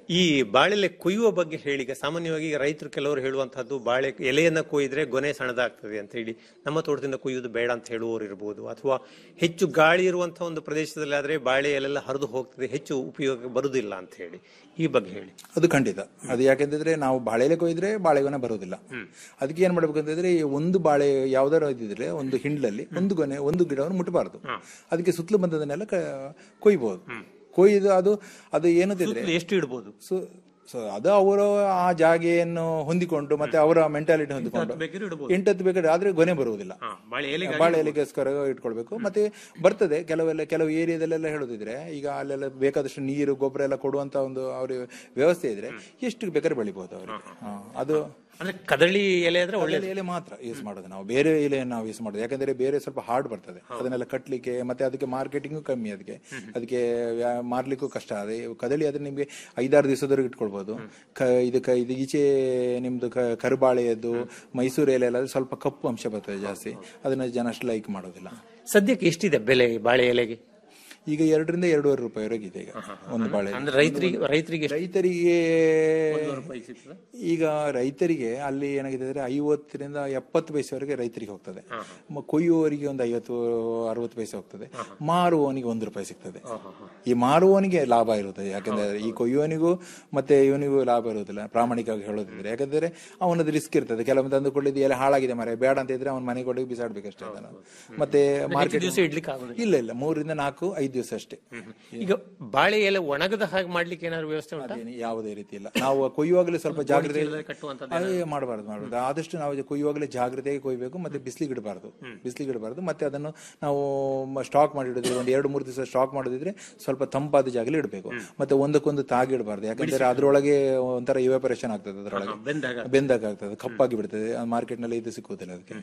ಈ ಬಾಳೆಲೆ ಕೊಯ್ಯುವ ಬಗ್ಗೆ ಹೇಳಿ ಈಗ ಸಾಮಾನ್ಯವಾಗಿ ರೈತರು ಕೆಲವರು ಹೇಳುವಂತಹದ್ದು ಬಾಳೆ ಎಲೆಯನ್ನ ಕೊಯ್ದ್ರೆ ಗೊನೆ ಸಣ್ಣದಾಗ್ತದೆ ಅಂತ ಹೇಳಿ ನಮ್ಮ ತೋಟದಿಂದ ಕೊಯ್ಯುವುದು ಬೇಡ ಅಂತ ಹೇಳುವವರು ಇರಬಹುದು ಅಥವಾ ಹೆಚ್ಚು ಗಾಳಿ ಇರುವಂತಹ ಒಂದು ಪ್ರದೇಶದಲ್ಲಿ ಆದ್ರೆ ಬಾಳೆ ಎಲೆಲ್ಲ ಹರಿದು ಹೋಗ್ತದೆ ಹೆಚ್ಚು ಉಪಯೋಗ ಬರುವುದಿಲ್ಲ ಅಂತ ಹೇಳಿ ಈ ಬಗ್ಗೆ ಹೇಳಿ ಅದು ಖಂಡಿತ ಅದು ಯಾಕೆಂತಂದ್ರೆ ನಾವು ಬಾಳೆಲೆ ಕೊಯ್ದ್ರೆ ಬಾಳೆಗೊನೆ ಬರೋದಿಲ್ಲ ಅದಕ್ಕೆ ಏನ್ ಮಾಡ್ಬೇಕು ಅಂತಂದ್ರೆ ಈ ಒಂದು ಬಾಳೆ ಯಾವ್ದಾರು ಇದ್ದಿದ್ರೆ ಒಂದು ಹಿಂಡ್ಲಲ್ಲಿ ಒಂದು ಗೊನೆ ಒಂದು ಗಿಡವನ್ನು ಮುಟ್ಟಬಾರದು ಅದಕ್ಕೆ ಸುತ್ತಲೂ ಬಂದದನ್ನೆಲ್ಲ ಕ- ಕೊಯ್ಬೋದು ಕೊಯ್ದು ಅದು ಅದು ಏನಂತಿದ್ರೆ ಸುತ್ತಲೂ ಎಷ್ಟು ಇಡ್ಬೋದು ಸೊ ಸೊ ಅದು ಅವರ ಆ ಜಾಗೆಯನ್ನು ಹೊಂದಿಕೊಂಡು ಮತ್ತೆ ಅವರ ಮೆಂಟಾಲಿಟಿ ಹೊಂದಿಕೊಂಡು ಬೇಕಾದ್ರೆ ಇಡ್ಬೋದು. ಎಂಟತ್ತು ಬೇಕಾದ್ರೆ ಆದ್ರೆ ಗೊನೆ ಬರುವುದಿಲ್ಲ ಬಾಳೆ ಎಲೆಗಾಗಿ ಬಾಳೆ ಎಲೆಗೋಸ್ಕರ ಇಟ್ಕೊಳ್ಬೇಕು ಮತ್ತೆ ಬರ್ತದೆ ಕೆಲವೆಲ್ಲ ಕೆಲವು ಏರಿಯಾದಲ್ಲೆಲ್ಲ ಹೇಳೋದಿದ್ರೆ ಈಗ ಅಲ್ಲೆಲ್ಲ ಬೇಕಾದಷ್ಟು ನೀರು ಗೊಬ್ಬರ ಎಲ್ಲ ಕೊಡುವಂತ ಒಂದು ಅವ್ರ ವ್ಯವಸ್ಥೆ ಇದ್ರೆ ಎಷ್ಟು ಬೇಕಾದ್ರೆ ಬೆಳಿಬಹುದು ಅವ್ರಿಗೆ ಹಾ, ಅದು ಅಂದ್ರೆ ಕದಳಿ ಎಲೆ ಆದ್ರೆ ಒಳ್ಳೆ ಕದಳಿ ಎಲೆ ಮಾತ್ರ ಯೂಸ್ ಮಾಡೋದು ನಾವು ಬೇರೆ ಎಲೆಯನ್ನು ನಾವು ಯೂಸ್ ಮಾಡೋದು ಯಾಕಂದ್ರೆ ಬೇರೆ ಸ್ವಲ್ಪ ಹಾರ್ಡ್ ಬರ್ತದೆ ಅದನ್ನೆಲ್ಲ ಕಟ್ಲಿಕ್ಕೆ ಮತ್ತೆ ಅದಕ್ಕೆ ಮಾರ್ಕೆಟಿಂಗು ಕಮ್ಮಿ ಅದಕ್ಕೆ ಅದಕ್ಕೆ ವ್ಯಾ- ಮಾರ್ಲಿಕ್ಕೂ ಕಷ್ಟ ಅದೇ ಕದಳಿ ಆದ್ರೆ ನಿಮ್ಗೆ ಐದಾರು ದಿವಸದವರೆಗೆ ಇಟ್ಕೊಳ್ಬಹುದು ಕ- ಇದಕ್ಕೆ ಇದು ಈಚೆ ನಿಮ್ದು ಕ- ಕರುಬಾಳೆಯದ್ದು ಮೈಸೂರು ಎಲೆ ಎಲ್ಲ ಸ್ವಲ್ಪ ಕಪ್ಪು ಅಂಶ ಬರ್ತದೆ ಜಾಸ್ತಿ ಅದನ್ನ ಜನ ಅಷ್ಟು ಲೈಕ್ ಮಾಡೋದಿಲ್ಲ ಸದ್ಯಕ್ಕೆ ಎಷ್ಟಿದೆ ಬೆಲೆ ಈ ಬಾಳೆ ಎಲೆಗೆ ಈಗ ಎರಡರಿಂದ ಎರಡೂವರೆ ರೂಪಾಯಿವರೆಗೆ ಇದೆ ಈಗ ಒಂದು ಬಾಳೆ ಅಂದ್ರೆ ರೈತರಿಗೆ ರೈತರಿಗೆ ಎಷ್ಟು? ರೈತರಿಗೆ ಒಂದೂವರೆ ರೂಪಾಯಿ ಸಿಗ್ತದಾ? ಈಗ ರೈತರಿಗೆ ಅಲ್ಲಿ ಏನಾಗಿದೆ ಅಂದ್ರೆ ಐವತ್ತರಿಂದ ಎಪ್ಪತ್ತು ಪೈಸೆವರೆಗೆ ರೈತರಿಗೆ ಹೋಗ್ತದೆ ಮ- ಕೊಯ್ಯುವವರಿಗೆ ಒಂದು ಐವತ್ತು ಅರವತ್ತು ಪೈಸೆ ಹೋಗ್ತದೆ ಮಾರುವವನಿಗೆ ಒಂದು ರೂಪಾಯಿ ಸಿಗ್ತದೆ ಈ ಮಾರುವವನಿಗೆ ಲಾಭ ಇರುತ್ತದೆ ಯಾಕಂದ್ರೆ ಈ ಕೊಯ್ಯುವವನಿಗೂ ಮತ್ತೆ ಇವನಿಗೂ ಲಾಭ ಇರುವುದಿಲ್ಲ ಪ್ರಾಮಾಣಿಕವಾಗಿ ಹೇಳೋದಿದ್ರೆ ಯಾಕಂದ್ರೆ ಅವನದು ರಿಸ್ಕ್ ಇರ್ತದೆ ಕೆಲವೊಮ್ಮೆ ತಂದುಕೊಳ್ಳಿದ್ದು ಎಲ್ಲ ಹಾಳಾಗಿದೆ ಮರ ಬೇಡ ಅಂತ ಇದ್ರೆ ಅವನ ಮನೆಗೆ ಕೊಡೋಕೆ ಬಿಸಾಡ್ಬೇಕಷ್ಟೇ ಅದನ್ನು ಮತ್ತೆ ಮಾರ್ಕೆಟ್ ದಿವಸ ಇಡ್ಲಿಕ್ಕೆ ಆಗೋದಿಲ್ಲ. ಇಲ್ಲ ಇಲ್ಲ ಮೂರರಿಂದ ನಾಲ್ಕು ಐದು ದಿವಸ ಅಷ್ಟೇ ಈಗ ಬಾಳೆ ಎಲೆ ಒಣಗದ ಹಾಗೆ ಮಾಡ್ಲಿಕ್ಕೆ ಏನಾದ್ರು ವ್ಯವಸ್ಥೆ ಉಂಟಾ ಅದೇನು ಯಾವುದೇ ರೀತಿ ಇಲ್ಲ ನಾವು ಕೊಯ್ಯುವಾಗಲೇ ಸ್ವಲ್ಪ ಜಾಗ್ರತೆ ಚೀಲದಲ್ಲಿ ಕಟ್ಟುವಂಥದ್ದು ಅದೇ ಮಾಡಬಾರ್ದು ಮಾಡಬಾರ್ದು ಆದಷ್ಟು ನಾವು ಕೊಯ್ಯುವಾಗಲೇ ಜಾಗ್ರತೆಯಾಗಿ ಕೊಯ್ಬೇಕು ಮತ್ತೆ ಬಿಸಿಲಿಗೆ ಇಡಬಾರ್ದು ಬಿಸಿಲಿಗೆ ಇಡಬಾರ್ದು ಮತ್ತೆ ಅದನ್ನು ನಾವು ಸ್ಟಾಕ್ ಮಾಡಿ ಇಡೋದಿದ್ರೆ ಒಂದು ಎರಡು ಮೂರು ದಿವಸ ಸ್ಟಾಕ್ ಮಾಡೋದಿದ್ರೆ ಸ್ವಲ್ಪ ತಂಪಾದ ಜಾಗದಲ್ಲಿ ಇಡಬೇಕು ಮತ್ತೆ ಒಂದಕ್ಕೊಂದು ತಾಗಿ ಇಡಬಾರ್ದು ಯಾಕಂದ್ರೆ ಅದ್ರೊಳಗೆ ಒಂಥರ ಇವಾಪರೇಷನ್ ಆಗ್ತದೆ ಅದರೊಳಗೆ ಬೆಂದಾಗ ಬೆಂದಾಗ ಆಗ್ತದೆ ಕಪ್ಪಾಗಿ ಬಿಡ್ತದೆ ಮಾರ್ಕೆಟ್ ನಲ್ಲಿ ಇದು ಸಿಕ್ಕುವುದಿಲ್ಲ ಅದಕ್ಕೆ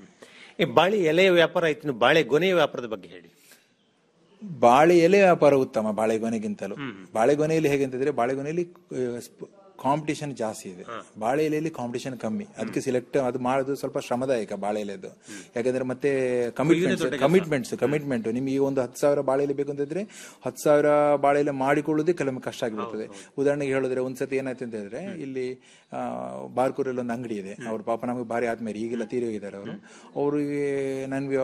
ಈ ಬಾಳೆ ಎಲೆಯ ವ್ಯಾಪಾರ ಆಯ್ತು ಇನ್ನು ಬಾಳೆ ಗೊನೆಯ ವ್ಯಾಪಾರದ ಬಗ್ಗೆ ಹೇಳಿ ಬಾಳೆ ಎಲೆ ವ್ಯಾಪಾರ ಉತ್ತಮ ಬಾಳೆಗೊನೆಗಿಂತಲೂ ಬಾಳೆಗೊನೆಯಲ್ಲಿ ಹೇಗೆ ಅಂತಂದ್ರೆ ಬಾಳೆಗೊನೆಯಲ್ಲಿ ಕಾಂಪಿಟೇಷನ್ ಜಾಸ್ತಿ ಇದೆ ಬಾಳೆ ಎಲೆಯಲ್ಲಿ ಕಾಂಪಿಟೇಷನ್ ಕಮ್ಮಿ ಅದಕ್ಕೆ ಸಿಲೆಕ್ಟ್ ಅದು ಮಾಡೋದು ಸ್ವಲ್ಪ ಶ್ರಮದಾಯಕ ಬಾಳೆ ಎಲೆದು ಯಾಕಂದ್ರೆ ಮತ್ತೆ ಕಮಿಟ್ಮೆಂಟ್ಸ್ ಕಮಿಟ್ಮೆಂಟ್ಸ್ ಕಮಿಟ್ಮೆಂಟ್ ನಿಮ್ಗೆ ಈಗ ಒಂದು ಹತ್ತು ಸಾವಿರ ಬಾಳೆ ಎಲೆ ಬೇಕು ಅಂತಂದ್ರೆ ಹತ್ತು ಸಾವಿರ ಬಾಳೆ ಎಲೆ ಮಾಡಿಕೊಳ್ಳೋದೇ ಕೆಲವೊಮ್ಮೆ ಕಷ್ಟ ಆಗಿಬಿಡ್ತದೆ ಉದಾಹರಣೆಗೆ ಹೇಳಿದ್ರೆ ಒಂದ್ಸತಿ ಏನಾಯ್ತು ಅಂತ ಹೇಳಿದ್ರೆ ಇಲ್ಲಿ ಆ, ಬಾರ್ಕೂರಲ್ಲಿ ಒಂದು ಅಂಗಡಿ ಇದೆ ಅವ್ರ ಪಾಪ ನಮಗೆ ಭಾರಿ ಆದ್ಮೇಲೆ ಈಗೆಲ್ಲ ತೀರಿ ಹೋಗಿದ್ದಾರೆ ಅವರು ಅವರಿಗೆ ನನ್ಗೆ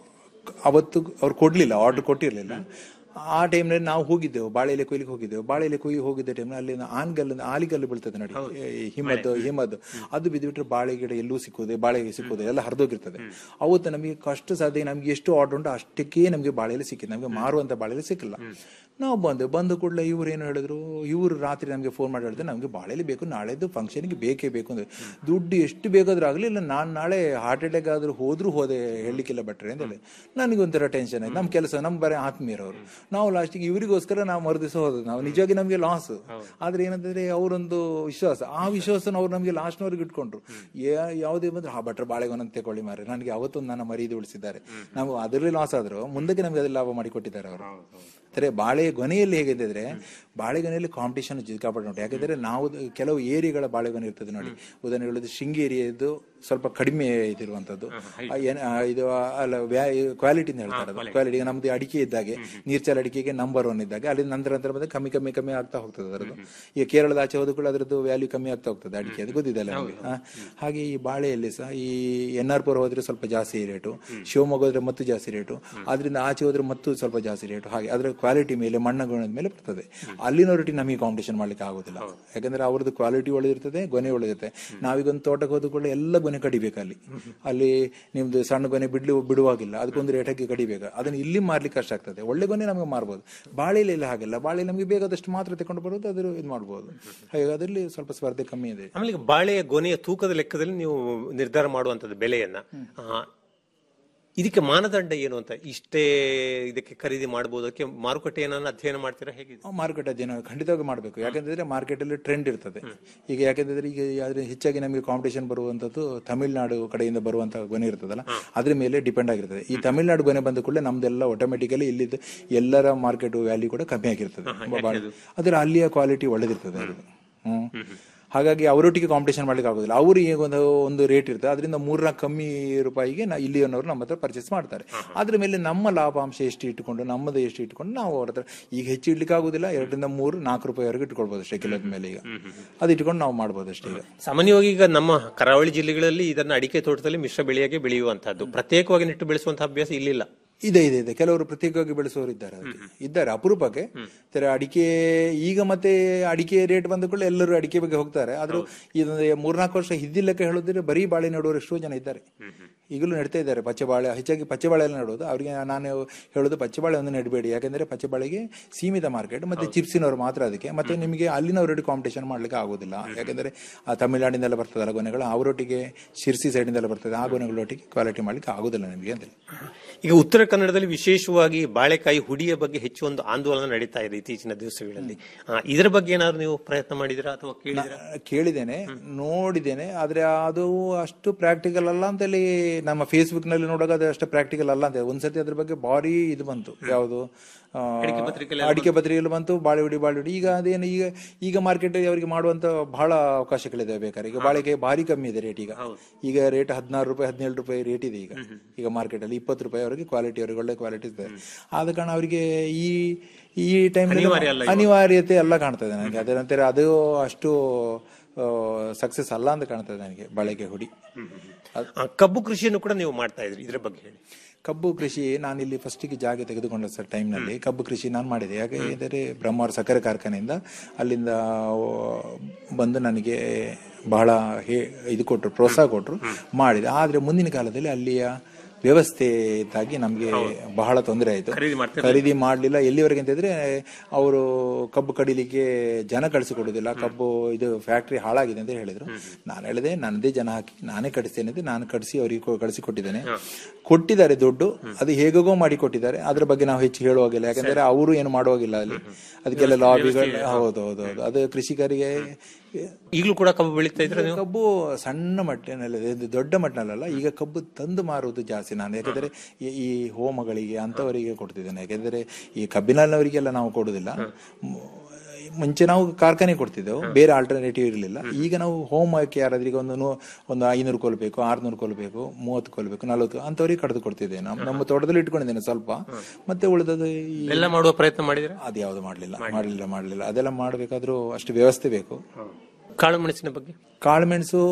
ಅವತ್ತು ಅವ್ರು ಕೊಡ್ಲಿಲ್ಲ ಆರ್ಡರ್ ಕೊಟ್ಟಿರ್ಲಿಲ್ಲ ಆ ಟೈಮ್ನಲ್ಲಿ ನಾವು ಹೋಗಿದ್ದೆವು ಬಾಳೆ ಎಲೆ ಕೊಯ್ಲಿಕ್ಕೆ ಹೋಗಿದ್ದೆವು ಬಾಳೆ ಎಲೆ ಕೊಯ್ಲಿ ಹೋಗಿದ್ದ ಟೈಮ್ ಅಲ್ಲಿ ಆನ್ಗಲ್ಲು ಆಲಿಗಲ್ಲು ಬೀಳ್ತದೆ ನೋಡಿ ಈ ಹಿಮದ್ದು ಹಿಮದ್ದು ಅದು ಬಿದ್ದುಬಿಟ್ರೆ ಬಾಳೆ ಗಿಡ ಎಲ್ಲೂ ಸಿಕ್ಕೋದೆ ಬಾಳೆ ಸಿಕ್ಕೋದೆ ಎಲ್ಲ ಹರಿದೋಗಿರ್ತದೆ ಅವತ್ತು ನಮಗೆ ಕಷ್ಟ ಸಾಧ್ಯ ನಮ್ಗೆ ಎಷ್ಟು ಆರ್ಡರ್ ಉಂಟು ಅಷ್ಟಕ್ಕೆ ನಮಗೆ ಬಾಳೆ ಎಲೆ ಸಿಕ್ಕಿದೆ ನಮಗೆ ಮಾರುವಂತ ಬಾಳೆ ಎಲೆ ಸಿಕ್ಕಿಲ್ಲ ನಾವು ಬಂದೆ ಬಂದ ಕೂಡಲೇ ಇವ್ರು ಏನು ಹೇಳಿದ್ರು ಇವರು ರಾತ್ರಿ ನಮಗೆ ಫೋನ್ ಮಾಡಿ ಹೇಳಿದ್ರೆ ನಮಗೆ ಬಾಳೆಲೆ ಬೇಕು ನಾಳೆದು ಫಂಕ್ಷನ್ಗೆ ಬೇಕೇ ಬೇಕು ಅಂದ್ರೆ ದುಡ್ಡು ಎಷ್ಟು ಬೇಕಾದ್ರೂ ಆಗಲಿ ಇಲ್ಲ ನಾನು ನಾಳೆ ಹಾರ್ಟ್ ಅಟ್ಯಾಕ್ ಆದ್ರೂ ಹೋದ್ರೂ ಹೋದೆ ಹೇಳಲಿಕ್ಕೆಲ್ಲ ಬಟ್ರೆ ಅಂತ ಹೇಳಿ ನನಗೆ ಒಂಥರ ಟೆನ್ಷನ್ ಆಯ್ತು ನಮ್ಮ ಕೆಲಸ ನಮ್ಮ ಬರೀ ಆತ್ಮೀಯರವರು ನಾವು ಲಾಸ್ಟಿಗೆ ಇವರಿಗೋಸ್ಕರ ನಾವು ಮರುದಿವಸ ಹೋದದ್ದು ನಾವು ನಿಜವಾಗಿ ನಮಗೆ ಲಾಸ್ ಆದ್ರೆ ಏನಂತಂದ್ರೆ ಅವರೊಂದು ವಿಶ್ವಾಸ ಆ ವಿಶ್ವಾಸನ ಅವ್ರು ನಮಗೆ ಲಾಸ್ಟ್ನವ್ರಿಗೆ ಇಟ್ಕೊಂಡ್ರು ಯಾ- ಯಾವುದೇ ಬಂದ್ರೆ ಆ ಭಟ್ರ ಬಾಳೆಗೊನ ತಗೊಳ್ಳಿ ಮಾರೆ ನನಗೆ ಅವತ್ತೊಂದು ನನ್ನ ಮರೀದಿ ಉಳಿಸಿದ್ದಾರೆ ನಾವು ಅದರಲ್ಲಿ ಲಾಸ್ ಆದ್ರು ಮುಂದಕ್ಕೆ ನಮಗೆ ಅದ್ರಲ್ಲಿ ಲಾಭ ಮಾಡಿ ಕೊಟ್ಟಿದ್ದಾರೆ ಅವರು ಅಂದ್ರೆ ಬಾಳೆ ಗೊನೆಯಲ್ಲಿ ಹೇಗಿದ್ರೆ ಬಾಳೆಗೊನೆಯಲ್ಲಿ ಕಾಂಪಿಟೇಷನ್ ಸಿಕ್ಕಾಪಟ್ಟೆ ಉಂಟು ಯಾಕಂದ್ರೆ ನಾವು ಕೆಲವು ಏರಿಯಾಗಳ ಬಾಳೆಗೊನೆ ಇರ್ತದೆ ನೋಡಿ ಉದಾಹರಣೆ ಹೇಳೋದು ಶೃಂಗೇರಿಯದ್ದು ಸ್ವಲ್ಪ ಕಡಿಮೆ ಇದಿರುವಂತದ್ದು ಆ ಏನ್- ಆ ಇದು ಅಲ್ಲ ಕ್ವಾಲಿಟಿ ಹೇಳ್ತಾರೆ ಅದು ಕ್ವಾಲಿಟಿ ಈಗ ನಮ್ದು ಅಡಿಕೆ ಇದ್ದಾಗೆ ನೀರ್ಚಾಲ ಅಡಿಕೆಗೆ ನಂಬರ್ ಒನ್ ಇದ್ದಾಗ ಅಲ್ಲಿ ನಂತರ ನಂತರ ಬಂದ್ರೆ ಕಮ್ಮಿ ಕಮ್ಮಿ ಕಮ್ಮಿ ಆಗ್ತಾ ಹೋಗ್ತದೆ ಅದರದ್ದು ಈಗ ಕೇರಳದ ಆಚೆ ಹೋದ ಕೂಡ ಅದರದ್ದು ವ್ಯಾಲ್ಯೂ ಕಮ್ಮಿ ಆಗ್ತಾ ಹೋಗ್ತದೆ ಅಡಿಕೆ ಅದು ಗೊತ್ತಿದೆ ಅಲ್ಲ ನಮ್ಗೆ ಆ, ಹಾಗೆ ಈ ಬಾಳೆಯಲ್ಲಿ ಸಹ ಈ ಎನ್ ಆರ್ ಪುರ ಹೋದ್ರೆ ಸ್ವಲ್ಪ ಜಾಸ್ತಿ ರೇಟು ಶಿವಮೊಗ್ಗ ಹೋದ್ರೆ ಮತ್ತು ಜಾಸ್ತಿ ರೇಟು ಅದರಿಂದ ಆಚೆ ಹೋದ್ರೆ ಮತ್ತು ಸ್ವಲ್ಪ ಜಾಸ್ತಿ ರೇಟು ಹಾಗೆ ಅದರ ಕ್ವಾಲಿಟಿ ಮೇಲೆ ಮಣ್ಣ ಗುಣದ ಮೇಲೆ ಬರ್ತದೆ ಅಲ್ಲಿನವರೊಟ್ಟಿಗೆ ನಮಗೆ ಕಾಂಪಿಟೇಷನ್ ಮಾಡ್ಲಿಕ್ಕೆ ಆಗೋದಿಲ್ಲ ಯಾಕಂದ್ರೆ ಅವ್ರದ್ದು ಕ್ವಾಲಿಟಿ ಒಳ್ಳೆದಿರ್ತದೆ ಗೊನೆ ಒಳ್ಳೆದಿರುತ್ತೆ ನಾವೀಗ ಒಂದು ತೋಟಕ್ಕೆ ಹೋದ ಕೂಡಲೇ ಎಲ್ಲ ಗೊನೆ ಕಡಿಬೇಕು ಅಲ್ಲಿ ಅಲ್ಲಿ ನಿಮ್ದು ಸಣ್ಣ ಗೊನೆ ಬಿಡ್ಲಿ ಬಿಡುವಾಗಿಲ್ಲ ಅದಕ್ಕೊಂದು ರೇಟಕ್ಕೆ ಕಡಿಬೇಕು ಅದನ್ನ ಇಲ್ಲಿ ಮಾರ್ಲಿಕ್ಕೆ ಕಷ್ಟ ಆಗ್ತದೆ ಒಳ್ಳೆ ಗೊನೆ ನಮಗೆ ಮಾರ್ಬೋದು ಬಾಳೆಲಿ ಇಲ್ಲ ಹಾಗೆಲ್ಲ ಬಾಳೆ ನಮಗೆ ಬೇಕಾದಷ್ಟು ಮಾತ್ರ ತಗೊಂಡು ಬರೋದು ಅದ್ರ ಇದು ಮಾಡ್ಬೋದು ಹಾಗೆ ಅದರಲ್ಲಿ ಸ್ವಲ್ಪ ಸ್ಪರ್ಧೆ ಕಮ್ಮಿ ಇದೆ ಆಮೇಲೆ ಈಗ ಬಾಳೆಯ ಗೊನೆಯ ತೂಕದ ಲೆಕ್ಕದಲ್ಲಿ ನೀವು ನಿರ್ಧಾರ ಮಾಡುವಂತದ್ದು ಬೆಲೆಯನ್ನ ಆ, ಇದಕ್ಕೆ ಮಾನದಂಡ ಏನು ಅಂತ ಇಷ್ಟೇ ಇದಕ್ಕೆ ಖರೀದಿ ಮಾಡಬಹುದು ಅದಕ್ಕೆ ಮಾರುಕಟ್ಟೆ ಏನನ್ನ ಅಧ್ಯಯನ ಮಾಡ್ತೀರಾ ಹೇಗೆ ಆ, ಮಾರುಕಟ್ಟೆ ಅಧ್ಯಯನ ಖಂಡಿತವಾಗಿ ಮಾಡಬೇಕು ಯಾಕಂತಂದ್ರೆ ಮಾರ್ಕೆಟ್ ಅಲ್ಲಿ ಟ್ರೆಂಡ್ ಇರ್ತದೆ ಈಗ ಯಾಕಂತಂದ್ರೆ ಈಗ ಆದ್ರೆ ಹೆಚ್ಚಾಗಿ ನಮಗೆ ಕಾಂಪಿಟೇಷನ್ ಬರುವಂತದ್ದು ತಮಿಳ್ನಾಡು ಕಡೆಯಿಂದ ಬರುವಂತ ಗೊನೆ ಇರ್ತದಲ್ಲ ಅದ್ರ ಮೇಲೆ ಡಿಪೆಂಡ್ ಆಗಿರ್ತದೆ ಈ ತಮಿಳ್ನಾಡು ಗೊನೆ ಬಂದ ಕೂಡಲೇ ನಮ್ದೆಲ್ಲ ಆಟೋಮೆಟಿಕಲಿ ಇಲ್ಲಿದ್ದು ಎಲ್ಲರ ಮಾರ್ಕೆಟ್ ವ್ಯಾಲ್ಯೂ ಕೂಡ ಕಮ್ಮಿ ಆಗಿರ್ತದೆ ಬಾಳೆ- ಅದ್ರ ಅಲ್ಲಿಯ ಕ್ವಾಲಿಟಿ ಒಳ್ಳೆದಿರ್ತದೆ ಅದು ಹ್ಮ್ ಹಾಗಾಗಿ ಅವರೊಟ್ಟಿಗೆ ಕಾಂಪಿಟೇಷನ್ ಮಾಡ್ಲಿಕ್ಕೆ ಆಗೋದಿಲ್ಲ ಅವರು ಈಗ ಒಂದು ಒಂದು ರೇಟ್ ಇರ್ತದೆ ಅದರಿಂದ ಮೂರ್ನಾಲ್ಕು ಕಮ್ಮಿ ರೂಪಾಯಿಗೆ ನಾ ಇಲ್ಲಿಯನ್ನವರು ನಮ್ಮ ಹತ್ರ ಪರ್ಚೇಸ್ ಮಾಡ್ತಾರೆ ಅದ್ರ ಮೇಲೆ ನಮ್ಮ ಲಾಭಾಂಶ ಎಷ್ಟು ಇಟ್ಟುಕೊಂಡು ನಮ್ಮದು ಎಷ್ಟು ಇಟ್ಕೊಂಡು ನಾವು ಅವ್ರ ಹತ್ರ ಈಗ ಹೆಚ್ಚು ಇಡ್ಲಿಕ್ಕೆ ಆಗೋದಿಲ್ಲ ಎರಡರಿಂದ ಮೂರು ನಾಲ್ಕು ರೂಪಾಯಿವರೆಗೆ ಇಟ್ಕೊಳ್ಬೋದು ಅಷ್ಟೇ ಕಿಲೋದ ಮೇಲೆ ಈಗ ಅದು ಇಟ್ಕೊಂಡು ನಾವು ಮಾಡ್ಬೋದು ಅಷ್ಟೇ ಈಗ ಸಾಮಾನ್ಯವಾಗಿ ಈಗ ನಮ್ಮ ಕರಾವಳಿ ಜಿಲ್ಲೆಗಳಲ್ಲಿ ಇದನ್ನ ಅಡಿಕೆ ತೋಟದಲ್ಲಿ ಮಿಶ್ರ ಬೆಳೆಯಾಗಿ ಬೆಳೆಯುವಂತಹದ್ದು ಪ್ರತ್ಯೇಕವಾಗಿ ನೆಟ್ಟು ಬೆಳೆಸುವಂತಹ ಅಭ್ಯಾಸ ಇಲ್ಲಿಲ್ಲ ಇದೆ ಇದೆ ಇದೆ ಕೆಲವರು ಪ್ರತ್ಯೇಕವಾಗಿ ಬೆಳೆಸುವವರು ಇದ್ದಾರೆ ಅದಕ್ಕೆ. ಇದ್ದಾರೆ ಅಪರೂಪಕ್ಕೆ ತರ ಅಡಿಕೆ ಈಗ ಮತ್ತೆ ಅಡಿಕೆ ರೇಟ್ ಬಂದ ಕೂಡಲೇ ಎಲ್ಲರೂ ಅಡಿಕೆ ಬಗ್ಗೆ ಹೋಗ್ತಾರೆ ಆದ್ರೂ ಇದೊಂದು ಮೂರ್ನಾಲ್ಕು ವರ್ಷ ಹಿಂದಿಲ್ಲಕ್ಕೆ ಹೇಳೋದಿದ್ರೆ ಬರೀ ಬಾಳೆ ನೆಡುವವರು ಎಷ್ಟೋ ಜನ ಇದ್ದಾರೆ ಈಗಲೂ ನೆಡ್ತಾ ಇದ್ದಾರೆ ಪಚ್ಚೆ ಬಾಳೆ ಹೆಚ್ಚಾಗಿ ಪಚ್ಚೆ ಬಾಳೆ ಎಲ್ಲ ನೆಡೋದು ಅವರಿಗೆ ನಾನು ಹೇಳೋದು ಪಚ್ಚೆ ಬಾಳೆ ಒಂದು ನೆಡಬೇಡಿ ಯಾಕಂದ್ರೆ ಪಚ್ಚೆ ಬಾಳೆಗೆ ಸೀಮಿತ ಮಾರ್ಕೆಟ್ ಮತ್ತೆ ಚಿಪ್ಸಿನವರು ಮಾತ್ರ ಅದಕ್ಕೆ ಮತ್ತೆ ನಿಮಗೆ ಅಲ್ಲಿನವರೊಟ್ಟಿಗೆ ಕಾಂಪಿಟೇಷನ್ ಮಾಡ್ಲಿಕ್ಕೆ ಆಗೋದಿಲ್ಲ ಯಾಕಂದ್ರೆ ಆ ತಮಿಳುನಾಡಿಂದೆಲ್ಲ ಬರ್ತದಲ್ಲ ಗೊನೆಗಳು ಅವರೊಟ್ಟಿಗೆ ಶಿರ್ಸಿ ಸೈಡಿಂದೆಲ್ಲ ಬರ್ತದೆ ಆ ಗೊನೆಗಳೊಟ್ಟಿಗೆ ಕ್ವಾಲಿಟಿ ಮಾಡ್ಲಿಕ್ಕೆ ಆಗೋದಿಲ್ಲ ನಿಮಗೆ ಅಂತ ಈಗ ಉತ್ತರ ಕನ್ನಡದಲ್ಲಿ ವಿಶೇಷವಾಗಿ ಬಾಳೆಕಾಯಿ ಹುಡಿಯ ಬಗ್ಗೆ ಹೆಚ್ಚು ಒಂದು ಆಂದೋಲನ ನಡೀತಾ ಇದೆ ಇತ್ತೀಚಿನ ದಿವಸಗಳಲ್ಲಿ ಆ, ಇದರ ಬಗ್ಗೆ ಏನಾದ್ರು ನೀವು ಪ್ರಯತ್ನ ಮಾಡಿದಿರಾ ಅಥವಾ ಕೇಳಿದಿರಾ ಕೇಳಿದ್ದೇನೆ ನೋಡಿದ್ದೇನೆ ಆದ್ರೆ ಅದು ಅಷ್ಟು ಪ್ರಾಕ್ಟಿಕಲ್ ಅಲ್ಲ ಅಂತ ಹೇಳಿ ನಮ್ಮ ಫೇಸ್ಬುಕ್ ನಲ್ಲಿ ನೋಡುವಾಗ ಅದು ಅಷ್ಟು ಪ್ರಾಕ್ಟಿಕಲ್ ಅಲ್ಲ ಅಂತ ಒಂದ್ಸತಿ ಅದ್ರ ಬಗ್ಗೆ ಭಾರಿ ಇದು ಬಂತು ಯಾವುದು ಆ, ಅಡಿಕೆ ಪತ್ರಿಕೆಯಲ್ಲಿ ಅಡಿಕೆ ಪತ್ರಿಕೆಯಲ್ಲಿ ಬಂತು ಬಾಳೆಹುಡಿ ಬಾಳೆಹುಡಿ ಈಗ ಅದೇನು ಈಗ ಈಗ ಮಾರ್ಕೆಟ್ ಅವರಿಗೆ ಮಾಡುವಂತ ಬಹಳ ಅವಕಾಶಗಳಿದೆ ಬೇಕಾದ್ರೆ ಈಗ ಬಾಳೆಗೆ ಭಾರಿ ಕಮ್ಮಿ ಇದೆ ರೇಟ್ ಈಗ ಈಗ ರೇಟ್ ಹದಿನಾರು ರೂಪಾಯಿ ಹದಿನೇಳು ರೂಪಾಯಿ ರೇಟ್ ಇದೆ ಈಗ ಈಗ ಮಾರ್ಕೆಟ್ ಅಲ್ಲಿ ಇಪ್ಪತ್ತು ರೂಪಾಯಿ ಅವರಿಗೆ ಕ್ವಾಲಿಟಿ ಅವರಿಗೆ ಒಳ್ಳೆ ಕ್ವಾಲಿಟಿ ಇದೆ ಆದ ಕಾರಣ ಅವರಿಗೆ ಈ ಈ ಟೈಮ್ ಅನಿವಾರ್ಯ ಅಲ್ಲ ಇವಾಗ. ಅನಿವಾರ್ಯತೆ ಎಲ್ಲ ಕಾಣ್ತದೆ ನನಗೆ ಅದೇ ನಂತರ ಅದು ಅಷ್ಟು ಸಕ್ಸಸ್ ಅಲ್ಲ ಅಂತ ಕಾಣ್ತದೆ ನನಗೆ ಬಾಳೆಗೆ ಹುಡಿ ಆ, ಕಬ್ಬು ಕೃಷಿಯನ್ನು ಕೂಡ ನೀವು ಮಾಡ್ತಾ ಇದ್ರಿ ಇದ್ರ ಬಗ್ಗೆ ಹೇಳಿ ಕಬ್ಬು ಕೃಷಿ ನಾನು ಇಲ್ಲಿ ಫಸ್ಟಿಗೆ ಜಾಗ ತೆಗೆದುಕೊಂಡ ಸರ್ ಟೈಮ್ನಲ್ಲಿ ಕಬ್ಬು ಕೃಷಿ ನಾನು ಮಾಡಿದೆ ಯಾಕೆಂದರೆ ಬ್ರಹ್ಮಾವರ ಸಕ್ಕರೆ ಕಾರ್ಖಾನೆಯಿಂದ ಅಲ್ಲಿಂದ ಆ, ಬಂದು ನನಗೆ ಬಹಳ ಹೇ ಇದು ಕೊಟ್ಟರು ಪ್ರೋತ್ಸಾಹ ಕೊಟ್ಟರು ಮಾಡಿದೆ ಆದರೆ ಮುಂದಿನ ಕಾಲದಲ್ಲಿ ಅಲ್ಲಿಯ ವ್ಯವಸ್ಥೆದಾಗಿ ನಮಗೆ ಬಹಳ ತೊಂದರೆ ಆಯಿತು ಖರೀದಿ ಮಾಡ್ತಿರ್ಲಿಲ್ಲ. ಖರೀದಿ ಮಾಡಲಿಲ್ಲ ಎಲ್ಲಿವರೆಗೆ ಅಂತಂದ್ರೆ ಅವರು ಕಬ್ಬು ಕಡಿಲಿಕ್ಕೆ ಜನ ಕಳಿಸಿಕೊಡುದಿಲ್ಲ ಕಬ್ಬು ಇದು ಫ್ಯಾಕ್ಟ್ರಿ ಹಾಳಾಗಿದೆ ಅಂತ ಹೇಳಿದ್ರು ನಾನು ಹೇಳಿದೆ ನನ್ನದೇ ಜನ ಹಾಕಿ ನಾನೇ ಕಡಿಸ್ತೇನೆ ಅಂತ ನಾನು ಕಡಿಸಿ ಅವರಿಗೆ ಕೊ- ಕಳಿಸಿಕೊಟ್ಟಿದ್ದೇನೆ ಕೊಟ್ಟಿದ್ದಾರೆ ದುಡ್ಡು ಅದು ಹೇಗೋ ಮಾಡಿ ಕೊಟ್ಟಿದ್ದಾರೆ ಅದ್ರ ಬಗ್ಗೆ ನಾವು ಹೆಚ್ಚು ಹೇಳುವಾಗಿಲ್ಲ ಯಾಕಂದ್ರೆ ಅವರು ಏನು ಮಾಡುವಾಗಿಲ್ಲ ಅಲ್ಲಿ ಅದಕ್ಕೆಲ್ಲ ಲಾಬಿಗಳು ಹೌದು ಹೌದು ಹೌದು ಅದು ಕೃಷಿಕರಿಗೆ ಈಗಲೂ ಕೂಡ ಕಬ್ಬು ಬೆಳೀತಾ ಇದ್ರೆ ನೀವು ಕಬ್ಬು ಸಣ್ಣ ಮಟ್ಟಿನಲ್ಲಿ ಇದು ದೊಡ್ಡ ಮಟ್ಟಿನಲ್ಲ ಈಗ ಕಬ್ಬು ತಂದು ಮಾರುವುದು ಜಾಸ್ತಿ ನಾನು ಯಾಕಂದ್ರೆ ಈ- ಈ ಹೋಮಗಳಿಗೆ ಅಂತವರಿಗೆ ಕೊಡ್ತಿದ್ದೇನೆ ಯಾಕಂದ್ರೆ ಈ ಕಬ್ಬಿನವರಿಗೆಲ್ಲ ನಾವು ಕೊಡುದಿಲ್ಲ ಮ್- ಮುಂಚೆ ನಾವು ಕಾರ್ಖಾನೆ ಕೊಡ್ತಿದ್ದೆವು ಬೇರೆ ಆಲ್ಟರ್ನೇಟಿವ್ ಇರಲಿಲ್ಲ ಈಗ ನಾವು ಹೋಮಕ್ಕೆ ಯಾರಾದ್ರಿಗೆ ಒಂದು ನೂ- ಒಂದು ಐನೂರು ಕೊಲ್ಬೇಕು ಆರ್ನೂರು ಕೊಲ್ಬೇಕು ಮೂವತ್ತು ಕೊಲ್ಬೇಕು ನಲವತ್ತು ಅಂತವರಿಗೆ ಕಡ್ದು ಕೊಡ್ತಿದ್ದೇವೆ ನಮ್ಮ ನಮ್ಮ ತೋಟದಲ್ಲಿ ಇಟ್ಕೊಂಡಿದ್ದೇನೆ ಸ್ವಲ್ಪ ಮತ್ತೆ ಉಳಿದದ್ದು ಈ ಎಲ್ಲ ಮಾಡುವ ಪ್ರಯತ್ನ ಮಾಡಿದ್ರೆ ಅದು ಯಾವುದು ಮಾಡಲಿಲ್ಲ ಮಾಡಲಿಲ್ಲ ಮಾಡಲಿಲ್ಲ ಅದೆಲ್ಲ ಮಾಡಬೇಕಾದ್ರೂ ಅಷ್ಟು ವ್ಯವಸ್ಥೆ ಬೇಕು ಕಾಳು ಮೆಣಸಿನ ಬಗ್ಗೆ ಕಾಳುಮೆಣಸು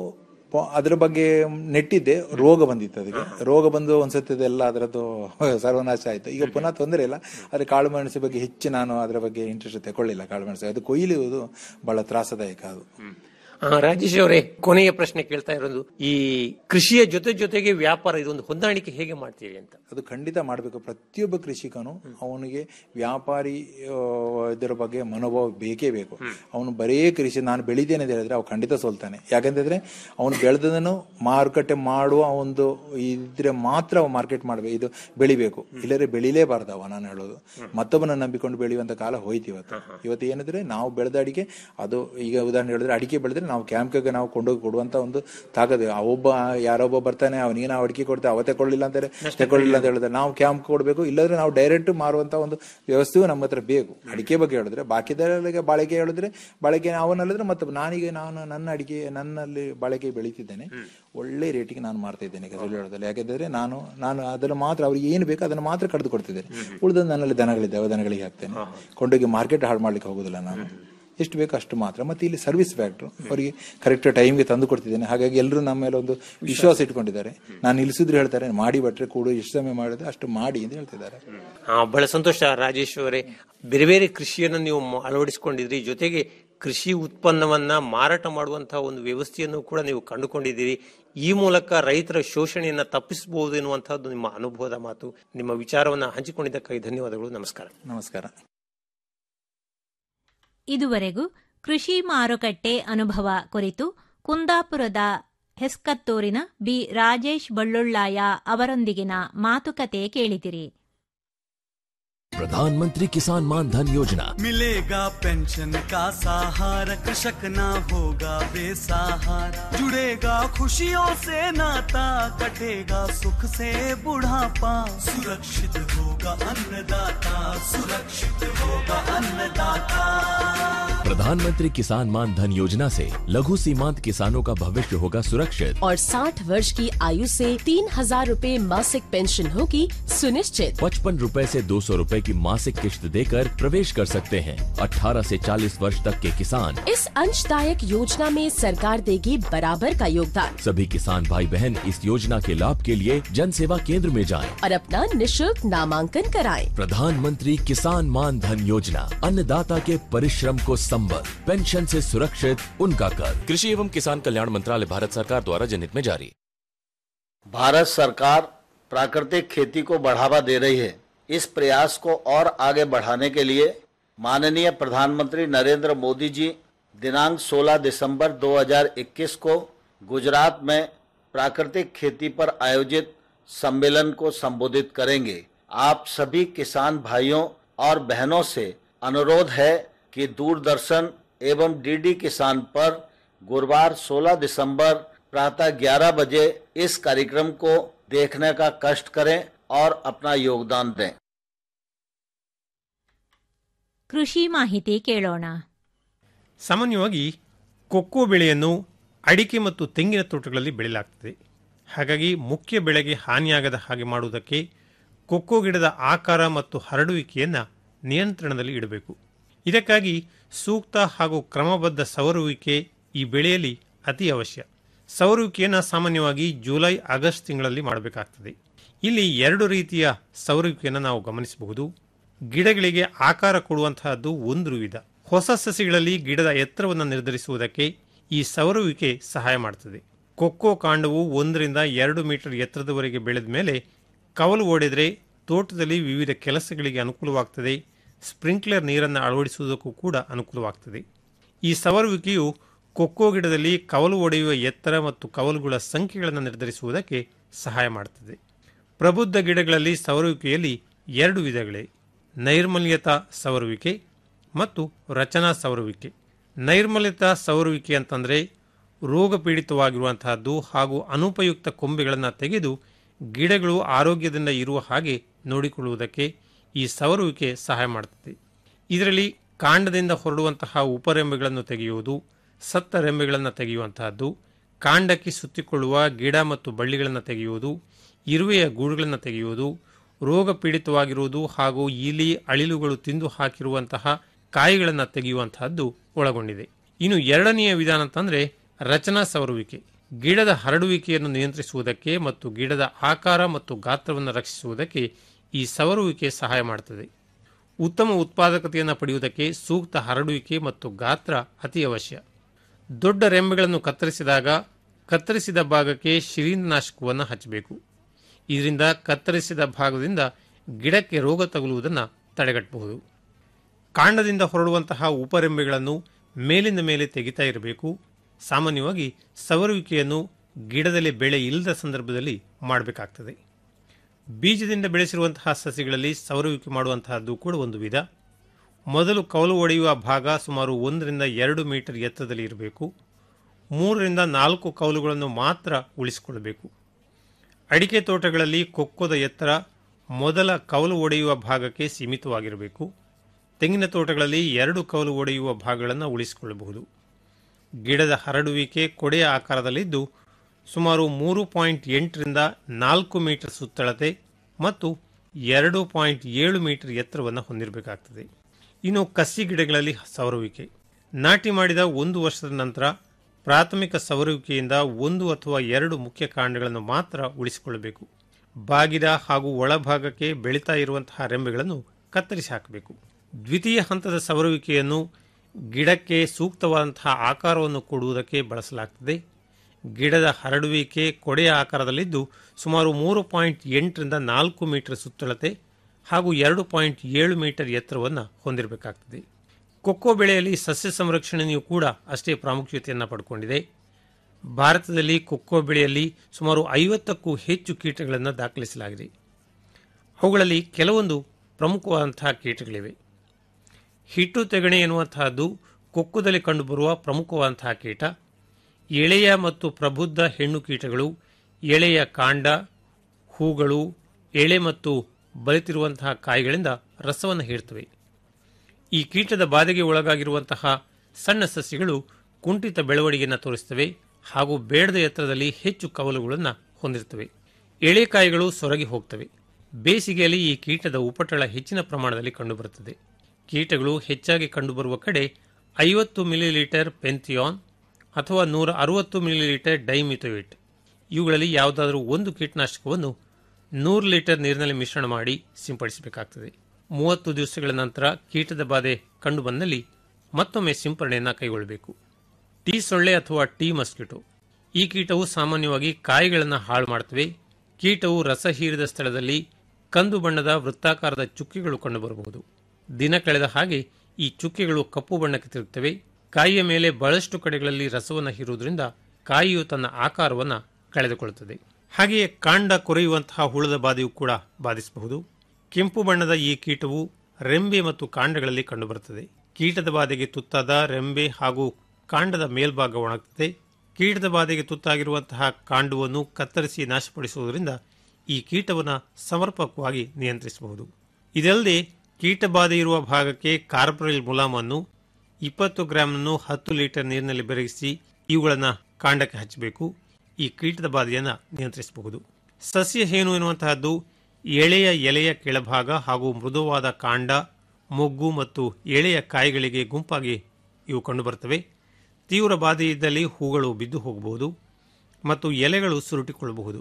ಪ- ಅದ್ರ ಬಗ್ಗೆ ನೆಟ್ಟಿದ್ದೆ ರೋಗ ಬಂದಿತ್ತು ಅದಕ್ಕೆ ರೋಗ ಬಂದು ಒಂದ್ಸತಿ ಎಲ್ಲ ಅದರದ್ದು ಸರ್ವನಾಶ ಆಯ್ತು ಈಗ ಪುನಃ ತೊಂದರೆ ಇಲ್ಲ ಆದ್ರೆ ಕಾಳುಮೆಣಸು ಬಗ್ಗೆ ಹೆಚ್ಚು ನಾನು ಅದರ ಬಗ್ಗೆ ಇಂಟ್ರೆಸ್ಟ್ ತಗೊಳ್ಳಿಲ್ಲ ಕಾಳುಮೆಣಸು ಅದು ಕೊಯ್ಯುವುದು ಬಹಳ ತ್ರಾಸದಾಯಕ ಅದು ಆ, ರಾಜೇಶ್ ಅವರೇ ಕೊನೆಯ ಪ್ರಶ್ನೆ ಕೇಳ್ತಾ ಇರೋದು ಈ ಕೃಷಿಯ ಜೊತೆ ಜೊತೆಗೆ ವ್ಯಾಪಾರ ಇದೊಂದು ಹೊಂದಾಣಿಕೆ ಹೇಗೆ ಮಾಡ್ತೀರಿ ಅಂತ ಅದು ಖಂಡಿತ ಮಾಡಬೇಕು ಪ್ರತಿಯೊಬ್ಬ ಕೃಷಿಕನು ಅವನಿಗೆ ವ್ಯಾಪಾರಿ ಆ, ಇದರ ಬಗ್ಗೆ ಮನೋಭಾವ ಬೇಕೇ ಬೇಕು ಅವನು ಬರೇ ಕೃಷಿ ನಾನು ಬೆಳಿತೇನೆ ಅಂತ ಹೇಳಿದ್ರೆ ಅವ ಖಂಡಿತ ಸೋಲ್ತಾನೆ ಯಾಕಂತಂದ್ರೆ ಅವನು ಬೆಳೆದದನ್ನು ಮಾರುಕಟ್ಟೆ ಮಾಡುವ ಒಂದು ಇದ್ರೆ ಮಾತ್ರ ಅವ ಮಾರ್ಕೆಟ್ ಮಾಡಬೇಕು ಇದು ಬೆಳಿಬೇಕು ಇಲ್ಲದ್ರೆ ಬೆಳಿಲೇಬಾರ್ದು ಅವ ನಾನು ಹೇಳೋದು ಮತ್ತೊಬ್ಬನ ನಂಬಿಕೊಂಡು ಬೆಳೆಯುವಂತ ಕಾಲ ಹೋಯ್ತು ಇವತ್ತು ಇವತ್ತು ಏನಿದ್ರೆ ನಾವು ಬೆಳೆದ ಅಡಿಕೆ ಅದು ಈಗ ಉದಾಹರಣೆ ಹೇಳಿದ್ರೆ ಅಡಿಕೆ ಬೆಳೆದ್ರೆ ನಾವು ಕ್ಯಾಂಪ್ಗೆ ನಾವು ಕೊಂಡೋಗಿ ಕೊಡುವಂತ ಒಂದು ತಾಕದು ಒಬ್ಬ ಯಾರೊಬ್ಬ ಬರ್ತಾನೆ ಅವನಿಗೆ ನಾವು ಅಡಿಕೆ ಕೊಡ್ತೇವೆ ಅವತ್ತೇ ಕೊಡ್ಲಿಲ್ಲ ಅಂತಾರೆ ತಗೊಳ್ಳಿಲ್ಲ ಅಂತ ಹೇಳಿದ್ರೆ ನಾವು ಕ್ಯಾಂಪ್ ಕೊಡಬೇಕು ಇಲ್ಲದ್ರೆ ನಾವು ಡೈರೆಕ್ಟ್ ಮಾರುವಂತ ಒಂದು ವ್ಯವಸ್ಥೆಯು ನಮ್ಮ ಹತ್ರ ಬೇಕು ಅಡಿಕೆ ಬಗ್ಗೆ ಹೇಳಿದ್ರೆ ಬಾಕಿದವರಿಗೆ ಬಾಳಿಕೆ ಹೇಳಿದ್ರೆ ಬಾಳಿಕೆ ಅವನಲ್ಲಿದ್ರೆ ಮತ್ತೆ ನಾನೀಗ ನಾನು ನನ್ನ ಅಡಿಕೆ ನನ್ನಲ್ಲಿ ಬಾಳಿಕೆ ಬೆಳೀತಿದ್ದೇನೆ ಒಳ್ಳೆ ರೇಟಿಗೆ ನಾನು ಮಾರ್ತಾ ಇದ್ದೇನೆ ಈಗ ಸುಳ್ಳು ಹೇಳೋದಿಲ್ಲ ಯಾಕೆಂದ್ರೆ ನಾನು ನಾನು ಅದನ್ನು ಮಾತ್ರ ಅವ್ರಿಗೆ ಏನು ಬೇಕು ಅದನ್ನು ಮಾತ್ರ ಕಡಿದು ಕೊಡ್ತಿದ್ದೇನೆ ಉಳಿದ ನನ್ನಲ್ಲಿ ದನಗಳಿದ್ದಾವೆ ದನಗಳಿಗೆ ಹಾಕ್ತೇನೆ ಕೊಂಡೋಗಿ ಮಾರ್ಕೆಟ್ ಹಾಳು ಮಾಡ್ಲಿಕ್ಕೆ ಹೋಗುದಿಲ್ಲ ನಾನು ಎಷ್ಟು ಬೇಕು ಅಷ್ಟು ಮಾತ್ರ ಮತ್ತೆ ಇಲ್ಲಿ ಸರ್ವಿಸ್ ಫ್ಯಾಕ್ಟ್ರು ಅವರಿಗೆ ಕರೆಕ್ಟ್ ಟೈಮ್ಗೆ ತಂದು ಕೊಡ್ತಿದ್ದೇನೆ ಹಾಗಾಗಿ ಎಲ್ಲರೂ ನಮ್ಮ ಮೇಲೆ ಒಂದು ವಿಶ್ವಾಸ ಇಟ್ಕೊಂಡಿದ್ದಾರೆ ನಾನು ನಿಲ್ಲಿಸಿದ್ರು ಹೇಳ್ತಾರೆ ಮಾಡಿ ಬಟ್ರೆ ಕೂಡು ಎಷ್ಟು ಸಮಯ ಮಾಡಿದ್ರೆ ಅಷ್ಟು ಮಾಡಿ ಅಂತ ಹೇಳ್ತಿದ್ದಾರೆ ಆ, ಬಹಳ ಸಂತೋಷ ರಾಜೇಶ್ ಅವರೇ ಬೇರೆ ಬೇರೆ ಕೃಷಿಯನ್ನು ನೀವು ಮ- ಅಳವಡಿಸಿಕೊಂಡಿದ್ರಿ ಜೊತೆಗೆ ಕೃಷಿ ಉತ್ಪನ್ನವನ್ನ ಮಾರಾಟ ಮಾಡುವಂತಹ ಒಂದು ವ್ಯವಸ್ಥೆಯನ್ನು ಕೂಡ ನೀವು ಕಂಡುಕೊಂಡಿದ್ದೀರಿ ಈ ಮೂಲಕ ರೈತರ ಶೋಷಣೆಯನ್ನ ತಪ್ಪಿಸಬಹುದು ಎನ್ನುವಂತಹದ್ದು ನಿಮ್ಮ ಅನುಭವದ ಮಾತು ನಿಮ್ಮ ವಿಚಾರವನ್ನ ಹಂಚಿಕೊಂಡಿದ್ದಕ್ಕಾಗಿ ಧನ್ಯವಾದಗಳು ನಮಸ್ಕಾರ ನಮಸ್ಕಾರ ಇದುವರೆಗೂ ಕೃಷಿ ಮಾರುಕಟ್ಟೆ ಅನುಭವ ಕುರಿತು ಕುಂದಾಪುರದ ಹೆಸ್ಕತ್ತೂರಿನ ಬಿ ರಾಜೇಶ್ ಬಳ್ಳುಳ್ಳಾಯ ಅವರೊಂದಿಗಿನ ಮಾತುಕತೆ ಕೇಳಿದಿರಿ प्रधानमंत्री किसान मान धन योजना मिलेगा पेंशन का सहारा कृषक ना होगा बेसहारा जुड़ेगा खुशियों से नाता कटेगा सुख से बुढ़ापा सुरक्षित होगा अन्नदाता सुरक्षित होगा अन्नदाता प्रधानमंत्री किसान मान धन योजना से लघु सीमांत किसानों का भविष्य होगा सुरक्षित और 60 वर्ष की आयु से तीन हजार रूपए मासिक पेंशन होगी सुनिश्चित पचपन रूपए से दो सौ रूपए की मासिक किश्त देकर प्रवेश कर सकते हैं 18 से 40 वर्ष तक के किसान इस अंशदायक योजना में सरकार देगी बराबर का योगदान सभी किसान भाई बहन इस योजना के लाभ के लिए जन सेवा केंद्र में जाएं। और अपना निशुल्क नामांकन कराएं। प्रधानमंत्री किसान मान धन योजना अन्नदाता के परिश्रम को संबल पेंशन से सुरक्षित उनका कर कृषि एवं किसान कल्याण मंत्रालय भारत सरकार द्वारा जनहित में जारी भारत सरकार प्राकृतिक खेती को बढ़ावा दे रही है इस प्रयास को और आगे बढ़ाने के लिए माननीय प्रधानमंत्री नरेंद्र मोदी जी दिनांक 16 दिसंबर 2021 को गुजरात में प्राकृतिक खेती पर आयोजित सम्मेलन को संबोधित करेंगे आप सभी किसान भाइयों और बहनों से अनुरोध है कि दूरदर्शन एवं डीडी किसान पर गुरुवार 16 दिसंबर प्रातः 11 बजे इस कार्यक्रम को देखने का कष्ट करें और अपना योगदान दें ಕೃಷಿ ಮಾಹಿತಿ ಕೇಳೋಣ ಸಾಮಾನ್ಯವಾಗಿ ಕೊಕ್ಕೋ ಬೆಳೆಯನ್ನು ಅಡಿಕೆ ಮತ್ತು ತೆಂಗಿನ ತೋಟಗಳಲ್ಲಿ ಬೆಳೆಯಲಾಗ್ತದೆ ಹಾಗಾಗಿ ಮುಖ್ಯ ಬೆಳೆಗೆ ಹಾನಿಯಾಗದ ಹಾಗೆ ಮಾಡುವುದಕ್ಕೆ ಕೊಕ್ಕೋ ಗಿಡದ ಆಕಾರ ಮತ್ತು ಹರಡುವಿಕೆಯನ್ನು ನಿಯಂತ್ರಣದಲ್ಲಿ ಇಡಬೇಕು ಇದಕ್ಕಾಗಿ ಸೂಕ್ತ ಹಾಗೂ ಕ್ರಮಬದ್ಧ ಸವರುವಿಕೆ ಈ ಬೆಳೆಯಲ್ಲಿ ಅತಿ ಅವಶ್ಯ ಸವರುವಿಕೆಯನ್ನು ಸಾಮಾನ್ಯವಾಗಿ ಜುಲೈ ಆಗಸ್ಟ್ ತಿಂಗಳಲ್ಲಿ ಮಾಡಬೇಕಾಗ್ತದೆ ಇಲ್ಲಿ ಎರಡು ರೀತಿಯ ಸವರುವಿಕೆಯನ್ನು ನಾವು ಗಮನಿಸಬಹುದು ಗಿಡಗಳಿಗೆ ಆಕಾರ ಕೊಡುವಂತಹದ್ದು ಒಂದು ವಿಧ ಹೊಸ ಸಸಿಗಳಲ್ಲಿ ಗಿಡದ ಎತ್ತರವನ್ನು ನಿರ್ಧರಿಸುವುದಕ್ಕೆ ಈ ಸವರುವಿಕೆ ಸಹಾಯ ಮಾಡುತ್ತದೆ ಕೊಕ್ಕೋ ಕಾಂಡವು ಒಂದರಿಂದ ಎರಡು ಮೀಟರ್ ಎತ್ತರದವರೆಗೆ ಬೆಳೆದ ಮೇಲೆ ಕವಲು ಓಡಿದರೆ ತೋಟದಲ್ಲಿ ವಿವಿಧ ಕೆಲಸಗಳಿಗೆ ಅನುಕೂಲವಾಗ್ತದೆ ಸ್ಪ್ರಿಂಕ್ಲರ್ ನೀರನ್ನು ಅಳವಡಿಸುವುದಕ್ಕೂ ಕೂಡ ಅನುಕೂಲವಾಗ್ತದೆ ಈ ಸವರುವಿಕೆಯು ಕೊಕ್ಕೋ ಗಿಡದಲ್ಲಿ ಕವಲು ಒಡೆಯುವ ಎತ್ತರ ಮತ್ತು ಕವಲುಗಳ ಸಂಖ್ಯೆಗಳನ್ನು ನಿರ್ಧರಿಸುವುದಕ್ಕೆ ಸಹಾಯ ಮಾಡುತ್ತದೆ ಪ್ರಬುದ್ಧ ಗಿಡಗಳಲ್ಲಿ ಸವರುವಿಕೆಯಲ್ಲಿ ಎರಡು ವಿಧಗಳೇ ನೈರ್ಮಲ್ಯತಾ ಸವರುವಿಕೆ ಮತ್ತು ರಚನಾ ಸವರುವಿಕೆ ನೈರ್ಮಲ್ಯತಾ ಸವರುವಿಕೆ ಅಂತಂದರೆ ರೋಗ ಪೀಡಿತವಾಗಿರುವಂತಹದ್ದು ಹಾಗೂ ಅನುಪಯುಕ್ತ ಕೊಂಬೆಗಳನ್ನು ತೆಗೆದು ಗಿಡಗಳು ಆರೋಗ್ಯದಿಂದ ಇರುವ ಹಾಗೆ ನೋಡಿಕೊಳ್ಳುವುದಕ್ಕೆ ಈ ಸವರುವಿಕೆ ಸಹಾಯ ಮಾಡುತ್ತದೆ ಇದರಲ್ಲಿ ಕಾಂಡದಿಂದ ಹೊರಡುವಂತಹ ಉಪರೆಂಬೆಗಳನ್ನು ತೆಗೆಯುವುದು ಸತ್ತ ರೆಂಬೆಗಳನ್ನು ತೆಗೆಯುವಂತಹದ್ದು ಕಾಂಡಕ್ಕೆ ಸುತ್ತಿಕೊಳ್ಳುವ ಗಿಡ ಮತ್ತು ಬಳ್ಳಿಗಳನ್ನು ತೆಗೆಯುವುದು ಇರುವೆಯ ಗೂಡುಗಳನ್ನು ತೆಗೆಯುವುದು ರೋಗ ಪೀಡಿತವಾಗಿರುವುದು ಹಾಗೂ ಇಲಿ ಅಳಿಲುಗಳು ತಿಂದು ಹಾಕಿರುವಂತಹ ಕಾಯಿಗಳನ್ನು ತೆಗೆಯುವಂತಹದ್ದು ಒಳಗೊಂಡಿದೆ ಇನ್ನು ಎರಡನೆಯ ವಿಧಾನ ಅಂತಂದರೆ ರಚನಾ ಸವರುವಿಕೆ ಗಿಡದ ಹರಡುವಿಕೆಯನ್ನು ನಿಯಂತ್ರಿಸುವುದಕ್ಕೆ ಮತ್ತು ಗಿಡದ ಆಕಾರ ಮತ್ತು ಗಾತ್ರವನ್ನು ರಕ್ಷಿಸುವುದಕ್ಕೆ ಈ ಸವರುವಿಕೆ ಸಹಾಯ ಮಾಡುತ್ತದೆ ಉತ್ತಮ ಉತ್ಪಾದಕತೆಯನ್ನು ಪಡೆಯುವುದಕ್ಕೆ ಸೂಕ್ತ ಹರಡುವಿಕೆ ಮತ್ತು ಗಾತ್ರ ಅತಿ ಅವಶ್ಯ ದೊಡ್ಡ ರೆಂಬೆಗಳನ್ನು ಕತ್ತರಿಸಿದಾಗ ಕತ್ತರಿಸಿದ ಭಾಗಕ್ಕೆ ಶಿಲೀಂಧ್ರನಾಶಕವನ್ನು ಹಚ್ಚಬೇಕು ಇದರಿಂದ ಕತ್ತರಿಸಿದ ಭಾಗದಿಂದ ಗಿಡಕ್ಕೆ ರೋಗ ತಗುಲುವುದನ್ನು ತಡೆಗಟ್ಟಬಹುದು ಕಾಂಡದಿಂದ ಹೊರಡುವಂತಹ ಉಪರೆಂಬೆಗಳನ್ನು ಮೇಲಿಂದ ಮೇಲೆ ತೆಗಿತಾ ಇರಬೇಕು ಸಾಮಾನ್ಯವಾಗಿ ಸವರುವಿಕೆಯನ್ನು ಗಿಡದಲ್ಲಿ ಬೆಳೆ ಇಲ್ಲದ ಸಂದರ್ಭದಲ್ಲಿ ಮಾಡಬೇಕಾಗ್ತದೆ ಬೀಜದಿಂದ ಬೆಳೆಸಿರುವಂತಹ ಸಸಿಗಳಲ್ಲಿ ಸವರುವಿಕೆ ಮಾಡುವಂತಹದ್ದು ಕೂಡ ಒಂದು ವಿಧ ಮೊದಲು ಕವಲು ಒಡೆಯುವ ಭಾಗ ಸುಮಾರು ಒಂದರಿಂದ ಎರಡು ಮೀಟರ್ ಎತ್ತರದಲ್ಲಿ ಇರಬೇಕು ಮೂರರಿಂದ ನಾಲ್ಕು ಕವಲುಗಳನ್ನು ಮಾತ್ರ ಉಳಿಸಿಕೊಳ್ಳಬೇಕು ಅಡಿಕೆ ತೋಟಗಳಲ್ಲಿ ಕೊಕ್ಕೋದ ಎತ್ತರ ಮೊದಲ ಕವಲು ಒಡೆಯುವ ಭಾಗಕ್ಕೆ ಸೀಮಿತವಾಗಿರಬೇಕು ತೆಂಗಿನ ತೋಟಗಳಲ್ಲಿ ಎರಡು ಕವಲು ಒಡೆಯುವ ಭಾಗಗಳನ್ನು ಉಳಿಸಿಕೊಳ್ಳಬಹುದು ಗಿಡದ ಹರಡುವಿಕೆ ಕೊಡೆಯ ಆಕಾರದಲ್ಲಿದ್ದು ಸುಮಾರು ಮೂರು ಪಾಯಿಂಟ್ ಎಂಟರಿಂದ ನಾಲ್ಕು ಮೀಟರ್ ಸುತ್ತಳತೆ ಮತ್ತು ಎರಡು ಪಾಯಿಂಟ್ ಏಳು ಮೀಟರ್ ಎತ್ತರವನ್ನು ಹೊಂದಿರಬೇಕಾಗ್ತದೆ ಇನ್ನು ಕಸಿ ಗಿಡಗಳಲ್ಲಿ ಸವರುವಿಕೆ ನಾಟಿ ಮಾಡಿದ ಒಂದು ವರ್ಷದ ನಂತರ ಪ್ರಾಥಮಿಕ ಸವರುವಿಕೆಯಿಂದ ಒಂದು ಅಥವಾ ಎರಡು ಮುಖ್ಯ ಕಾಂಡಗಳನ್ನು ಮಾತ್ರ ಉಳಿಸಿಕೊಳ್ಳಬೇಕು ಬಾಗಿದ ಹಾಗೂ ಒಳಭಾಗಕ್ಕೆ ಬೆಳೀತಾ ಇರುವಂತಹ ರೆಂಬೆಗಳನ್ನು ಕತ್ತರಿಸಿ ಹಾಕಬೇಕು ದ್ವಿತೀಯ ಹಂತದ ಸವರುವಿಕೆಯನ್ನು ಗಿಡಕ್ಕೆ ಸೂಕ್ತವಾದಂತಹ ಆಕಾರವನ್ನು ಕೊಡುವುದಕ್ಕೆ ಬಳಸಲಾಗ್ತದೆ ಗಿಡದ ಹರಡುವಿಕೆ ಕೊಡೆಯ ಆಕಾರದಲ್ಲಿದ್ದು ಸುಮಾರು ಮೂರು ಪಾಯಿಂಟ್ ಎಂಟರಿಂದ ನಾಲ್ಕು ಮೀಟರ್ ಸುತ್ತಳತೆ ಹಾಗೂ ಎರಡು ಪಾಯಿಂಟ್ ಏಳು ಮೀಟರ್ ಎತ್ತರವನ್ನು ಹೊಂದಿರಬೇಕಾಗ್ತದೆ ಕೊಕ್ಕೋ ಬೆಳೆಯಲ್ಲಿ ಸಸ್ಯ ಸಂರಕ್ಷಣೆಯೂ ಕೂಡ ಅಷ್ಟೇ ಪ್ರಾಮುಖ್ಯತೆಯನ್ನು ಪಡ್ಕೊಂಡಿದೆ ಭಾರತದಲ್ಲಿ ಕೊಕ್ಕೋ ಬೆಳೆಯಲ್ಲಿ ಸುಮಾರು ಐವತ್ತಕ್ಕೂ ಹೆಚ್ಚು ಕೀಟಗಳನ್ನು ದಾಖಲಿಸಲಾಗಿದೆ ಅವುಗಳಲ್ಲಿ ಕೆಲವೊಂದು ಪ್ರಮುಖವಾದಂತಹ ಕೀಟಗಳಿವೆ ಹಿಟ್ಟು ತೆಗಣೆ ಎನ್ನುವಂತಹದ್ದು ಕೊಕ್ಕುದಲ್ಲಿ ಕಂಡುಬರುವ ಪ್ರಮುಖವಾದಂತಹ ಕೀಟ ಎಳೆಯ ಮತ್ತು ಪ್ರಬುದ್ಧ ಹೆಣ್ಣು ಕೀಟಗಳು ಎಳೆಯ ಕಾಂಡ ಹೂಗಳು ಎಳೆ ಮತ್ತು ಬಲಿತಿರುವಂತಹ ಕಾಯಿಗಳಿಂದ ರಸವನ್ನು ಹೀರ್ತವೆ ಈ ಕೀಟದ ಬಾಧೆಗೆ ಒಳಗಾಗಿರುವಂತಹ ಸಣ್ಣ ಸಸ್ಯಗಳು ಕುಂಠಿತ ಬೆಳವಣಿಗೆಯನ್ನು ತೋರಿಸುತ್ತವೆ ಹಾಗೂ ಬೇಡದ ಎತ್ತರದಲ್ಲಿ ಹೆಚ್ಚು ಕವಲುಗಳನ್ನು ಹೊಂದಿರುತ್ತವೆ ಎಳೆಕಾಯಿಗಳು ಸೊರಗಿ ಹೋಗ್ತವೆ ಬೇಸಿಗೆಯಲ್ಲಿ ಈ ಕೀಟದ ಉಪಟಳ ಹೆಚ್ಚಿನ ಪ್ರಮಾಣದಲ್ಲಿ ಕಂಡುಬರುತ್ತದೆ ಕೀಟಗಳು ಹೆಚ್ಚಾಗಿ ಕಂಡುಬರುವ ಕಡೆ ಐವತ್ತು ಮಿಲಿಲೀಟರ್ ಪೆಂಥಿಯಾನ್ ಅಥವಾ ನೂರ ಅರವತ್ತು ಮಿಲಿಲೀಟರ್ ಡೈಮಿಥೋಯಿಟ್ ಇವುಗಳಲ್ಲಿ ಯಾವುದಾದರೂ ಒಂದು ಕೀಟನಾಶಕವನ್ನು ನೂರು ಲೀಟರ್ ನೀರಿನಲ್ಲಿ ಮಿಶ್ರಣ ಮಾಡಿ ಸಿಂಪಡಿಸಬೇಕಾಗ್ತದೆ ಮೂವತ್ತು ದಿವಸಗಳ ನಂತರ ಕೀಟದ ಬಾಧೆ ಕಂಡುಬಂದಲ್ಲಿ ಮತ್ತೊಮ್ಮೆ ಸಿಂಪರಣೆಯನ್ನು ಕೈಗೊಳ್ಳಬೇಕು ಟೀ ಸೊಳ್ಳೆ ಅಥವಾ ಟೀ ಮಸ್ಕಿಟೋ ಈ ಕೀಟವು ಸಾಮಾನ್ಯವಾಗಿ ಕಾಯಿಗಳನ್ನು ಹಾಳು ಮಾಡುತ್ತವೆ ಕೀಟವು ರಸ ಹೀರಿದ ಸ್ಥಳದಲ್ಲಿ ಕಂದು ಬಣ್ಣದ ವೃತ್ತಾಕಾರದ ಚುಕ್ಕೆಗಳು ಕಂಡುಬರಬಹುದು ದಿನ ಕಳೆದ ಹಾಗೆ ಈ ಚುಕ್ಕೆಗಳು ಕಪ್ಪು ಬಣ್ಣಕ್ಕೆ ತಿರುಗುತ್ತವೆ ಕಾಯಿಯ ಮೇಲೆ ಬಹಳಷ್ಟು ಕಡೆಗಳಲ್ಲಿ ರಸವನ್ನು ಹೀರುವುದರಿಂದ ಕಾಯಿಯು ತನ್ನ ಆಕಾರವನ್ನು ಕಳೆದುಕೊಳ್ಳುತ್ತದೆ ಹಾಗೆಯೇ ಕಾಂಡ ಕೊರೆಯುವಂತಹ ಹುಳದ ಬಾಧೆಯು ಕೂಡ ಬಾಧಿಸಬಹುದು ಕೆಂಪು ಬಣ್ಣದ ಈ ಕೀಟವು ರೆಂಬೆ ಮತ್ತು ಕಾಂಡಗಳಲ್ಲಿ ಕಂಡುಬರುತ್ತದೆ ಕೀಟದ ಬಾಧೆಗೆ ತುತ್ತಾದ ರೆಂಬೆ ಹಾಗೂ ಕಾಂಡದ ಮೇಲ್ಭಾಗ ಒಣಗುತ್ತದೆ ಕೀಟದ ಬಾಧೆಗೆ ತುತ್ತಾಗಿರುವಂತಹ ಕಾಂಡವನ್ನು ಕತ್ತರಿಸಿ ನಾಶಪಡಿಸುವುದರಿಂದ ಈ ಕೀಟವನ್ನು ಸಮರ್ಪಕವಾಗಿ ನಿಯಂತ್ರಿಸಬಹುದು ಇದಲ್ಲದೆ ಕೀಟ ಬಾಧೆ ಇರುವ ಭಾಗಕ್ಕೆ ಕಾರ್ಬರಿಲ್ ಮುಲಾಮನ್ನು ಇಪ್ಪತ್ತು ಗ್ರಾಮನ್ನು ಹತ್ತು ಲೀಟರ್ ನೀರಿನಲ್ಲಿ ಬೆರಗಿಸಿ ಇವುಗಳನ್ನು ಕಾಂಡಕ್ಕೆ ಹಚ್ಚಬೇಕು ಈ ಕೀಟದ ಬಾಧೆಯನ್ನು ನಿಯಂತ್ರಿಸಬಹುದು ಸಸ್ಯ ಹೇನು ಎನ್ನುವಂತಹದ್ದು ಎಳೆಯ ಎಲೆಯ ಕೆಳಭಾಗ ಹಾಗೂ ಮೃದುವಾದ ಕಾಂಡ ಮೊಗ್ಗು ಮತ್ತು ಎಳೆಯ ಕಾಯಿಗಳಿಗೆ ಗುಂಪಾಗಿ ಇವು ಕಂಡುಬರುತ್ತವೆ ತೀವ್ರ ಬಾಧೆ ಇದ್ದಲ್ಲಿ ಹೂಗಳು ಬಿದ್ದು ಹೋಗಬಹುದು ಮತ್ತು ಎಲೆಗಳು ಸುರುಟಿಕೊಳ್ಳಬಹುದು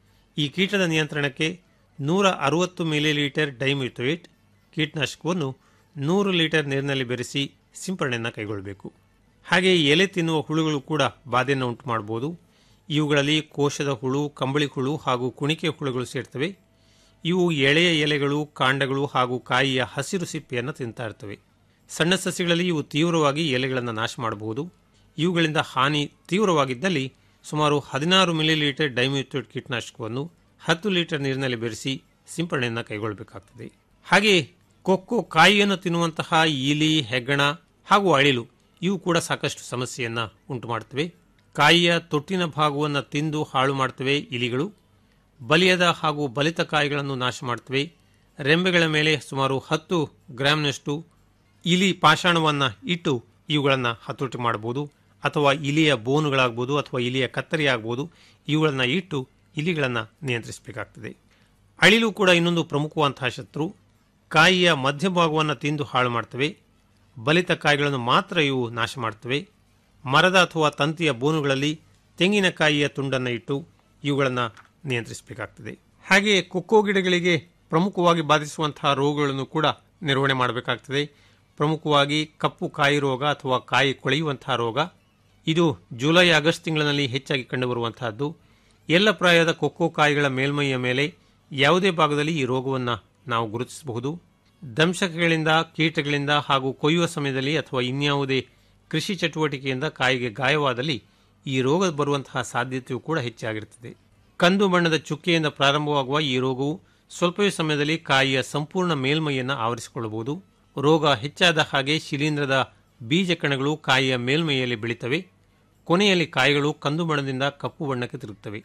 ಈ ಕೀಟದ ನಿಯಂತ್ರಣಕ್ಕೆ ನೂರ ಅರವತ್ತು ಮಿಲಿಲೀಟರ್ ಡೈಮಿಥೋಯಿಟ್ ಕೀಟನಾಶಕವನ್ನು ನೂರು ಲೀಟರ್ ನೀರಿನಲ್ಲಿ ಬೆರೆಸಿ ಸಿಂಪರಣೆಯನ್ನು ಕೈಗೊಳ್ಳಬೇಕು ಹಾಗೆ ಎಲೆ ತಿನ್ನುವ ಹುಳುಗಳು ಕೂಡ ಬಾಧೆಯನ್ನು ಉಂಟು ಮಾಡಬಹುದು ಇವುಗಳಲ್ಲಿ ಕೋಶದ ಹುಳು ಕಂಬಳಿ ಹುಳು ಹಾಗೂ ಕುಣಿಕೆ ಹುಳುಗಳು ಸೇರ್ತವೆ ಇವು ಎಳೆಯ ಎಲೆಗಳು ಕಾಂಡಗಳು ಹಾಗೂ ಕಾಯಿಯ ಹಸಿರು ಸಿಪ್ಪೆಯನ್ನು ತಿಂತಾ ಇರ್ತವೆ ಸಣ್ಣ ಸಸ್ಯಗಳಲ್ಲಿ ಇವು ತೀವ್ರವಾಗಿ ಎಲೆಗಳನ್ನು ನಾಶ ಮಾಡಬಹುದು ಇವುಗಳಿಂದ ಹಾನಿ ತೀವ್ರವಾಗಿದ್ದಲ್ಲಿ ಸುಮಾರು ಹದಿನಾರು ಮಿಲಿಲೀಟರ್ ಡೈಮ್ಯೂಥೇಟ್ ಕೀಟನಾಶಕವನ್ನು ಹತ್ತು ಲೀಟರ್ ನೀರಿನಲ್ಲಿ ಬೆರೆಸಿ ಸಿಂಪರಣೆಯನ್ನು ಕೈಗೊಳ್ಳಬೇಕಾಗ್ತದೆ ಹಾಗೆ ಕೊಕ್ಕೋ ಕಾಯಿಯನ್ನು ತಿನ್ನುವಂತಹ ಇಲಿ ಹೆಗ್ಗಣ ಹಾಗೂ ಅಳಿಲು ಇವು ಕೂಡ ಸಾಕಷ್ಟು ಸಮಸ್ಯೆಯನ್ನು ಉಂಟು ಮಾಡುತ್ತವೆ ಕಾಯಿಯ ತೊಟ್ಟಿನ ಭಾಗವನ್ನು ತಿಂದು ಹಾಳು ಮಾಡುತ್ತವೆ ಇಲಿಗಳು ಬಲಿಯದ ಹಾಗೂ ಬಲಿತ ಕಾಯಿಗಳನ್ನು ನಾಶ ಮಾಡುತ್ತವೆ ರೆಂಬೆಗಳ ಮೇಲೆ ಸುಮಾರು ಹತ್ತು ಗ್ರಾಂನಷ್ಟು ಇಲಿ ಪಾಷಾಣವನ್ನು ಇಟ್ಟು ಇವುಗಳನ್ನು ಹತೋಟಿ ಮಾಡಬಹುದು ಅಥವಾ ಇಲಿಯ ಬೋನುಗಳಾಗ್ಬೋದು ಅಥವಾ ಇಲಿಯ ಕತ್ತರಿ ಆಗ್ಬೋದು ಇವುಗಳನ್ನು ಇಟ್ಟು ಇಲಿಗಳನ್ನು ನಿಯಂತ್ರಿಸಬೇಕಾಗ್ತದೆ ಅಳಿಲು ಕೂಡ ಇನ್ನೊಂದು ಪ್ರಮುಖವಂತಹ ಶತ್ರು ಕಾಯಿಯ ಮಧ್ಯಭಾಗವನ್ನು ತಿಂದು ಹಾಳು ಮಾಡ್ತವೆ ಬಲಿತ ಕಾಯಿಗಳನ್ನು ಮಾತ್ರ ಇವು ನಾಶ ಮಾಡ್ತವೆ ಮರದ ಅಥವಾ ತಂತಿಯ ಬೋನುಗಳಲ್ಲಿ ತೆಂಗಿನಕಾಯಿಯ ತುಂಡನ್ನು ಇಟ್ಟು ಇವುಗಳನ್ನು ನಿಯಂತ್ರಿಸಬೇಕಾಗ್ತದೆ ಹಾಗೆಯೇ ಕೊಕ್ಕೋ ಗಿಡಗಳಿಗೆ ಪ್ರಮುಖವಾಗಿ ಬಾಧಿಸುವಂತಹ ರೋಗಗಳನ್ನು ಕೂಡ ನಿರ್ವಹಣೆ ಮಾಡಬೇಕಾಗ್ತದೆ ಪ್ರಮುಖವಾಗಿ ಕಪ್ಪು ಕಾಯಿ ರೋಗ ಅಥವಾ ಕಾಯಿ ಕೊಳೆಯುವಂತಹ ರೋಗ ಇದು ಜುಲೈ ಆಗಸ್ಟ್ ತಿಂಗಳಿನಲ್ಲಿ ಹೆಚ್ಚಾಗಿ ಕಂಡುಬರುವಂತಹದ್ದು ಎಲ್ಲ ಪ್ರಾಯದ ಕೊಕ್ಕೋ ಕಾಯಿಗಳ ಮೇಲ್ಮೈಯ ಮೇಲೆ ಯಾವುದೇ ಭಾಗದಲ್ಲಿ ಈ ರೋಗವನ್ನು ನಾವು ಗುರುತಿಸಬಹುದು ದಂಶಕಗಳಿಂದ ಕೀಟಗಳಿಂದ ಹಾಗೂ ಕೊಯ್ಯುವ ಸಮಯದಲ್ಲಿ ಅಥವಾ ಇನ್ಯಾವುದೇ ಕೃಷಿ ಚಟುವಟಿಕೆಯಿಂದ ಕಾಯಿಗೆ ಗಾಯವಾದಲ್ಲಿ ಈ ರೋಗ ಬರುವಂತಹ ಸಾಧ್ಯತೆಯೂ ಕೂಡ ಹೆಚ್ಚಾಗಿರುತ್ತದೆ ಕಂದು ಬಣ್ಣದ ಚುಕ್ಕೆಯಿಂದ ಪ್ರಾರಂಭವಾಗುವ ಈ ರೋಗವು ಸ್ವಲ್ಪವೇ ಸಮಯದಲ್ಲಿ ಕಾಯಿಯ ಸಂಪೂರ್ಣ ಮೇಲ್ಮೈಯನ್ನು ಆವರಿಸಿಕೊಳ್ಳಬಹುದು ರೋಗ ಹೆಚ್ಚಾದ ಹಾಗೆ ಶಿಲೀಂಧ್ರದ ಬೀಜ ಕಣಗಳು ಕಾಯಿಯ ಮೇಲ್ಮೈಯಲ್ಲಿ ಬೆಳೀತವೆ ಕೊನೆಯಲ್ಲಿ ಕಾಯಿಗಳು ಕಂದು ಬಣ್ಣದಿಂದ ಕಪ್ಪು ಬಣ್ಣಕ್ಕೆ ತಿರುಗುತ್ತವೆ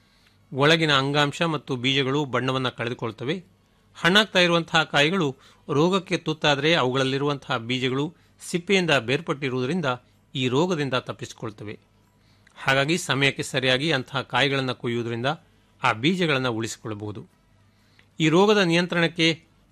ಒಳಗಿನ ಅಂಗಾಂಶ ಮತ್ತು ಬೀಜಗಳು ಬಣ್ಣವನ್ನು ಕಳೆದುಕೊಳ್ತವೆ ಹಣ್ಣಾಗ್ತಾ ಇರುವಂತಹ ಕಾಯಿಗಳು ರೋಗಕ್ಕೆ ತುತ್ತಾದರೆ ಅವುಗಳಲ್ಲಿರುವಂತಹ ಬೀಜಗಳು ಸಿಪ್ಪೆಯಿಂದ ಬೇರ್ಪಟ್ಟಿರುವುದರಿಂದ ಈ ರೋಗದಿಂದ ತಪ್ಪಿಸಿಕೊಳ್ತವೆ ಹಾಗಾಗಿ ಸಮಯಕ್ಕೆ ಸರಿಯಾಗಿ ಅಂತಹ ಕಾಯಿಗಳನ್ನು ಕೊಯ್ಯುವುದರಿಂದ ಆ ಬೀಜಗಳನ್ನು ಉಳಿಸಿಕೊಳ್ಳಬಹುದು ಈ ರೋಗದ ನಿಯಂತ್ರಣಕ್ಕೆ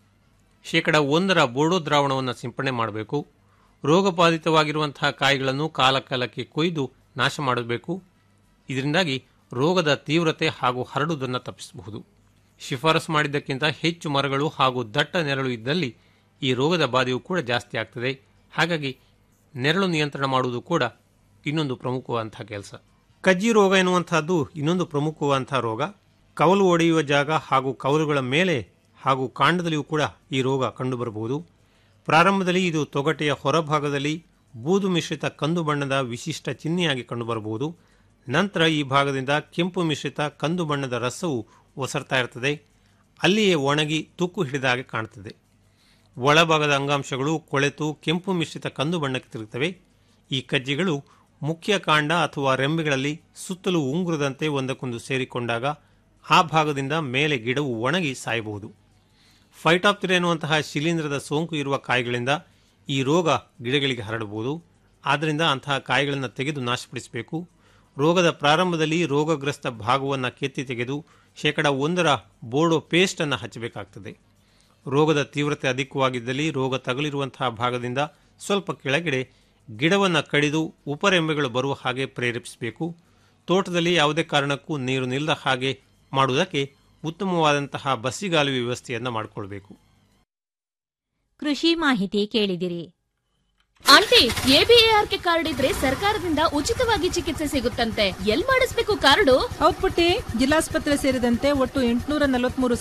ಶೇಕಡ ಒಂದರ ಬೋರ್ಡೋ ದ್ರಾವಣವನ್ನು ಸಿಂಪಡಣೆ ಮಾಡಬೇಕು ರೋಗಬಾಧಿತವಾಗಿರುವಂತಹ ಕಾಯಿಗಳನ್ನು ಕಾಲಕಾಲಕ್ಕೆ ಕೊಯ್ದು ನಾಶ ಮಾಡಬೇಕು ಇದರಿಂದಾಗಿ ರೋಗದ ತೀವ್ರತೆ ಹಾಗೂ ಹರಡುವುದನ್ನು ತಪ್ಪಿಸಬಹುದು ಶಿಫಾರಸು ಮಾಡಿದ್ದಕ್ಕಿಂತ ಹೆಚ್ಚು ಮರಗಳು ಹಾಗೂ ದಟ್ಟ ನೆರಳು ಇದ್ದಲ್ಲಿ ಈ ರೋಗದ ಬಾಧೆಯು ಕೂಡ ಜಾಸ್ತಿ ಆಗ್ತದೆ ಹಾಗಾಗಿ ನೆರಳು ನಿಯಂತ್ರಣ ಮಾಡುವುದು ಕೂಡ ಇನ್ನೊಂದು ಪ್ರಮುಖವಾದಂತಹ ಕೆಲಸ ಕಜ್ಜಿ ರೋಗ ಎನ್ನುವಂತಹದ್ದು ಇನ್ನೊಂದು ಪ್ರಮುಖವಾದಂತಹ ರೋಗ ಕವಲು ಒಡೆಯುವ ಜಾಗ ಹಾಗೂ ಕವಲುಗಳ ಮೇಲೆ ಹಾಗೂ ಕಾಂಡದಲ್ಲಿಯೂ ಕೂಡ ಈ ರೋಗ ಕಂಡುಬರಬಹುದು ಪ್ರಾರಂಭದಲ್ಲಿ ಇದು ತೊಗಟೆಯ ಹೊರಭಾಗದಲ್ಲಿ ಬೂದು ಮಿಶ್ರಿತ ಕಂದು ಬಣ್ಣದ ವಿಶಿಷ್ಟ ಚಿಹ್ನೆಯಾಗಿ ಕಂಡುಬರಬಹುದು ನಂತರ ಈ ಭಾಗದಿಂದ ಕೆಂಪು ಮಿಶ್ರಿತ ಕಂದು ಬಣ್ಣದ ರಸವು ಒಸರ್ತಾ ಇರ್ತದೆ ಅಲ್ಲಿಯೇ ಒಣಗಿ ತುಕ್ಕು ಹಿಡಿದಾಗೆ ಕಾಣುತ್ತದೆ ಒಳಭಾಗದ ಅಂಗಾಂಶಗಳು ಕೊಳೆತು ಕೆಂಪು ಮಿಶ್ರಿತ ಕಂದು ಬಣ್ಣಕ್ಕೆ ತಿರುಗುತ್ತವೆ ಈ ಕಜ್ಜಿಗಳು ಮುಖ್ಯ ಕಾಂಡ ಅಥವಾ ರೆಂಬೆಗಳಲ್ಲಿ ಸುತ್ತಲೂ ಉಂಗುರದಂತೆ ಒಂದಕ್ಕೊಂದು ಸೇರಿಕೊಂಡಾಗ ಆ ಭಾಗದಿಂದ ಮೇಲೆ ಗಿಡವು ಒಣಗಿ ಸಾಯಬಹುದು ಫೈಟಾಪ್ತಿರ ಎನ್ನುವಂತಹ ಶಿಲೀಂಧ್ರದ ಸೋಂಕು ಇರುವ ಕಾಯಿಗಳಿಂದ ಈ ರೋಗ ಗಿಡಗಳಿಗೆ ಹರಡಬಹುದು ಆದ್ದರಿಂದ ಅಂತಹ ಕಾಯಿಗಳನ್ನು ತೆಗೆದು ನಾಶಪಡಿಸಬೇಕು ರೋಗದ ಪ್ರಾರಂಭದಲ್ಲಿ ರೋಗಗ್ರಸ್ತ ಭಾಗವನ್ನು ಕೆತ್ತಿ ತೆಗೆದು ಶೇಕಡ ಒಂದರ ಬೋರ್ಡೋ ಪೇಸ್ಟ್ ಅನ್ನು ಹಚ್ಚಬೇಕಾಗ್ತದೆ ರೋಗದ ತೀವ್ರತೆ ಅಧಿಕವಾಗಿದ್ದಲ್ಲಿ ರೋಗ ತಗುಲಿರುವಂತಹ ಭಾಗದಿಂದ ಸ್ವಲ್ಪ ಕೆಳಗಡೆ ಗಿಡವನ್ನು ಕಡಿದು ಉಪರೆಂಬೆಗಳು ಬರುವ ಹಾಗೆ ಪ್ರೇರೇಪಿಸಬೇಕು ತೋಟದಲ್ಲಿ ಯಾವುದೇ ಕಾರಣಕ್ಕೂ ನೀರು ನಿಲ್ಲದ ಹಾಗೆ ಮಾಡುವುದಕ್ಕೆ ಉತ್ತಮವಾದಂತಹ ಬಸ್ಸಿಗಾಲುವೆ ವ್ಯವಸ್ಥೆಯನ್ನು ಮಾಡಿಕೊಳ್ಬೇಕು ಕೃಷಿ ಮಾಹಿತಿ ಕೇಳಿದಿರಿ ಆಂಟಿ ಎಬಿಎಆರ್ಕೆ ಕಾರ್ಡ್ ಇದ್ರೆ ಸರ್ಕಾರದಿಂದ ಉಚಿತವಾಗಿ ಚಿಕಿತ್ಸೆ ಸಿಗುತ್ತಂತೆ ಎಲ್ ಮಾಡಿಸ್ಬೇಕು ಕಾರ್ಡು ಹೌದ್ ಪುಟ್ಟಿ ಜಿಲ್ಲಾಸ್ಪತ್ರೆ ಸೇರಿದಂತೆ ಒಟ್ಟು ಎಂಟುನೂರ ನಲವತ್ಮೂರು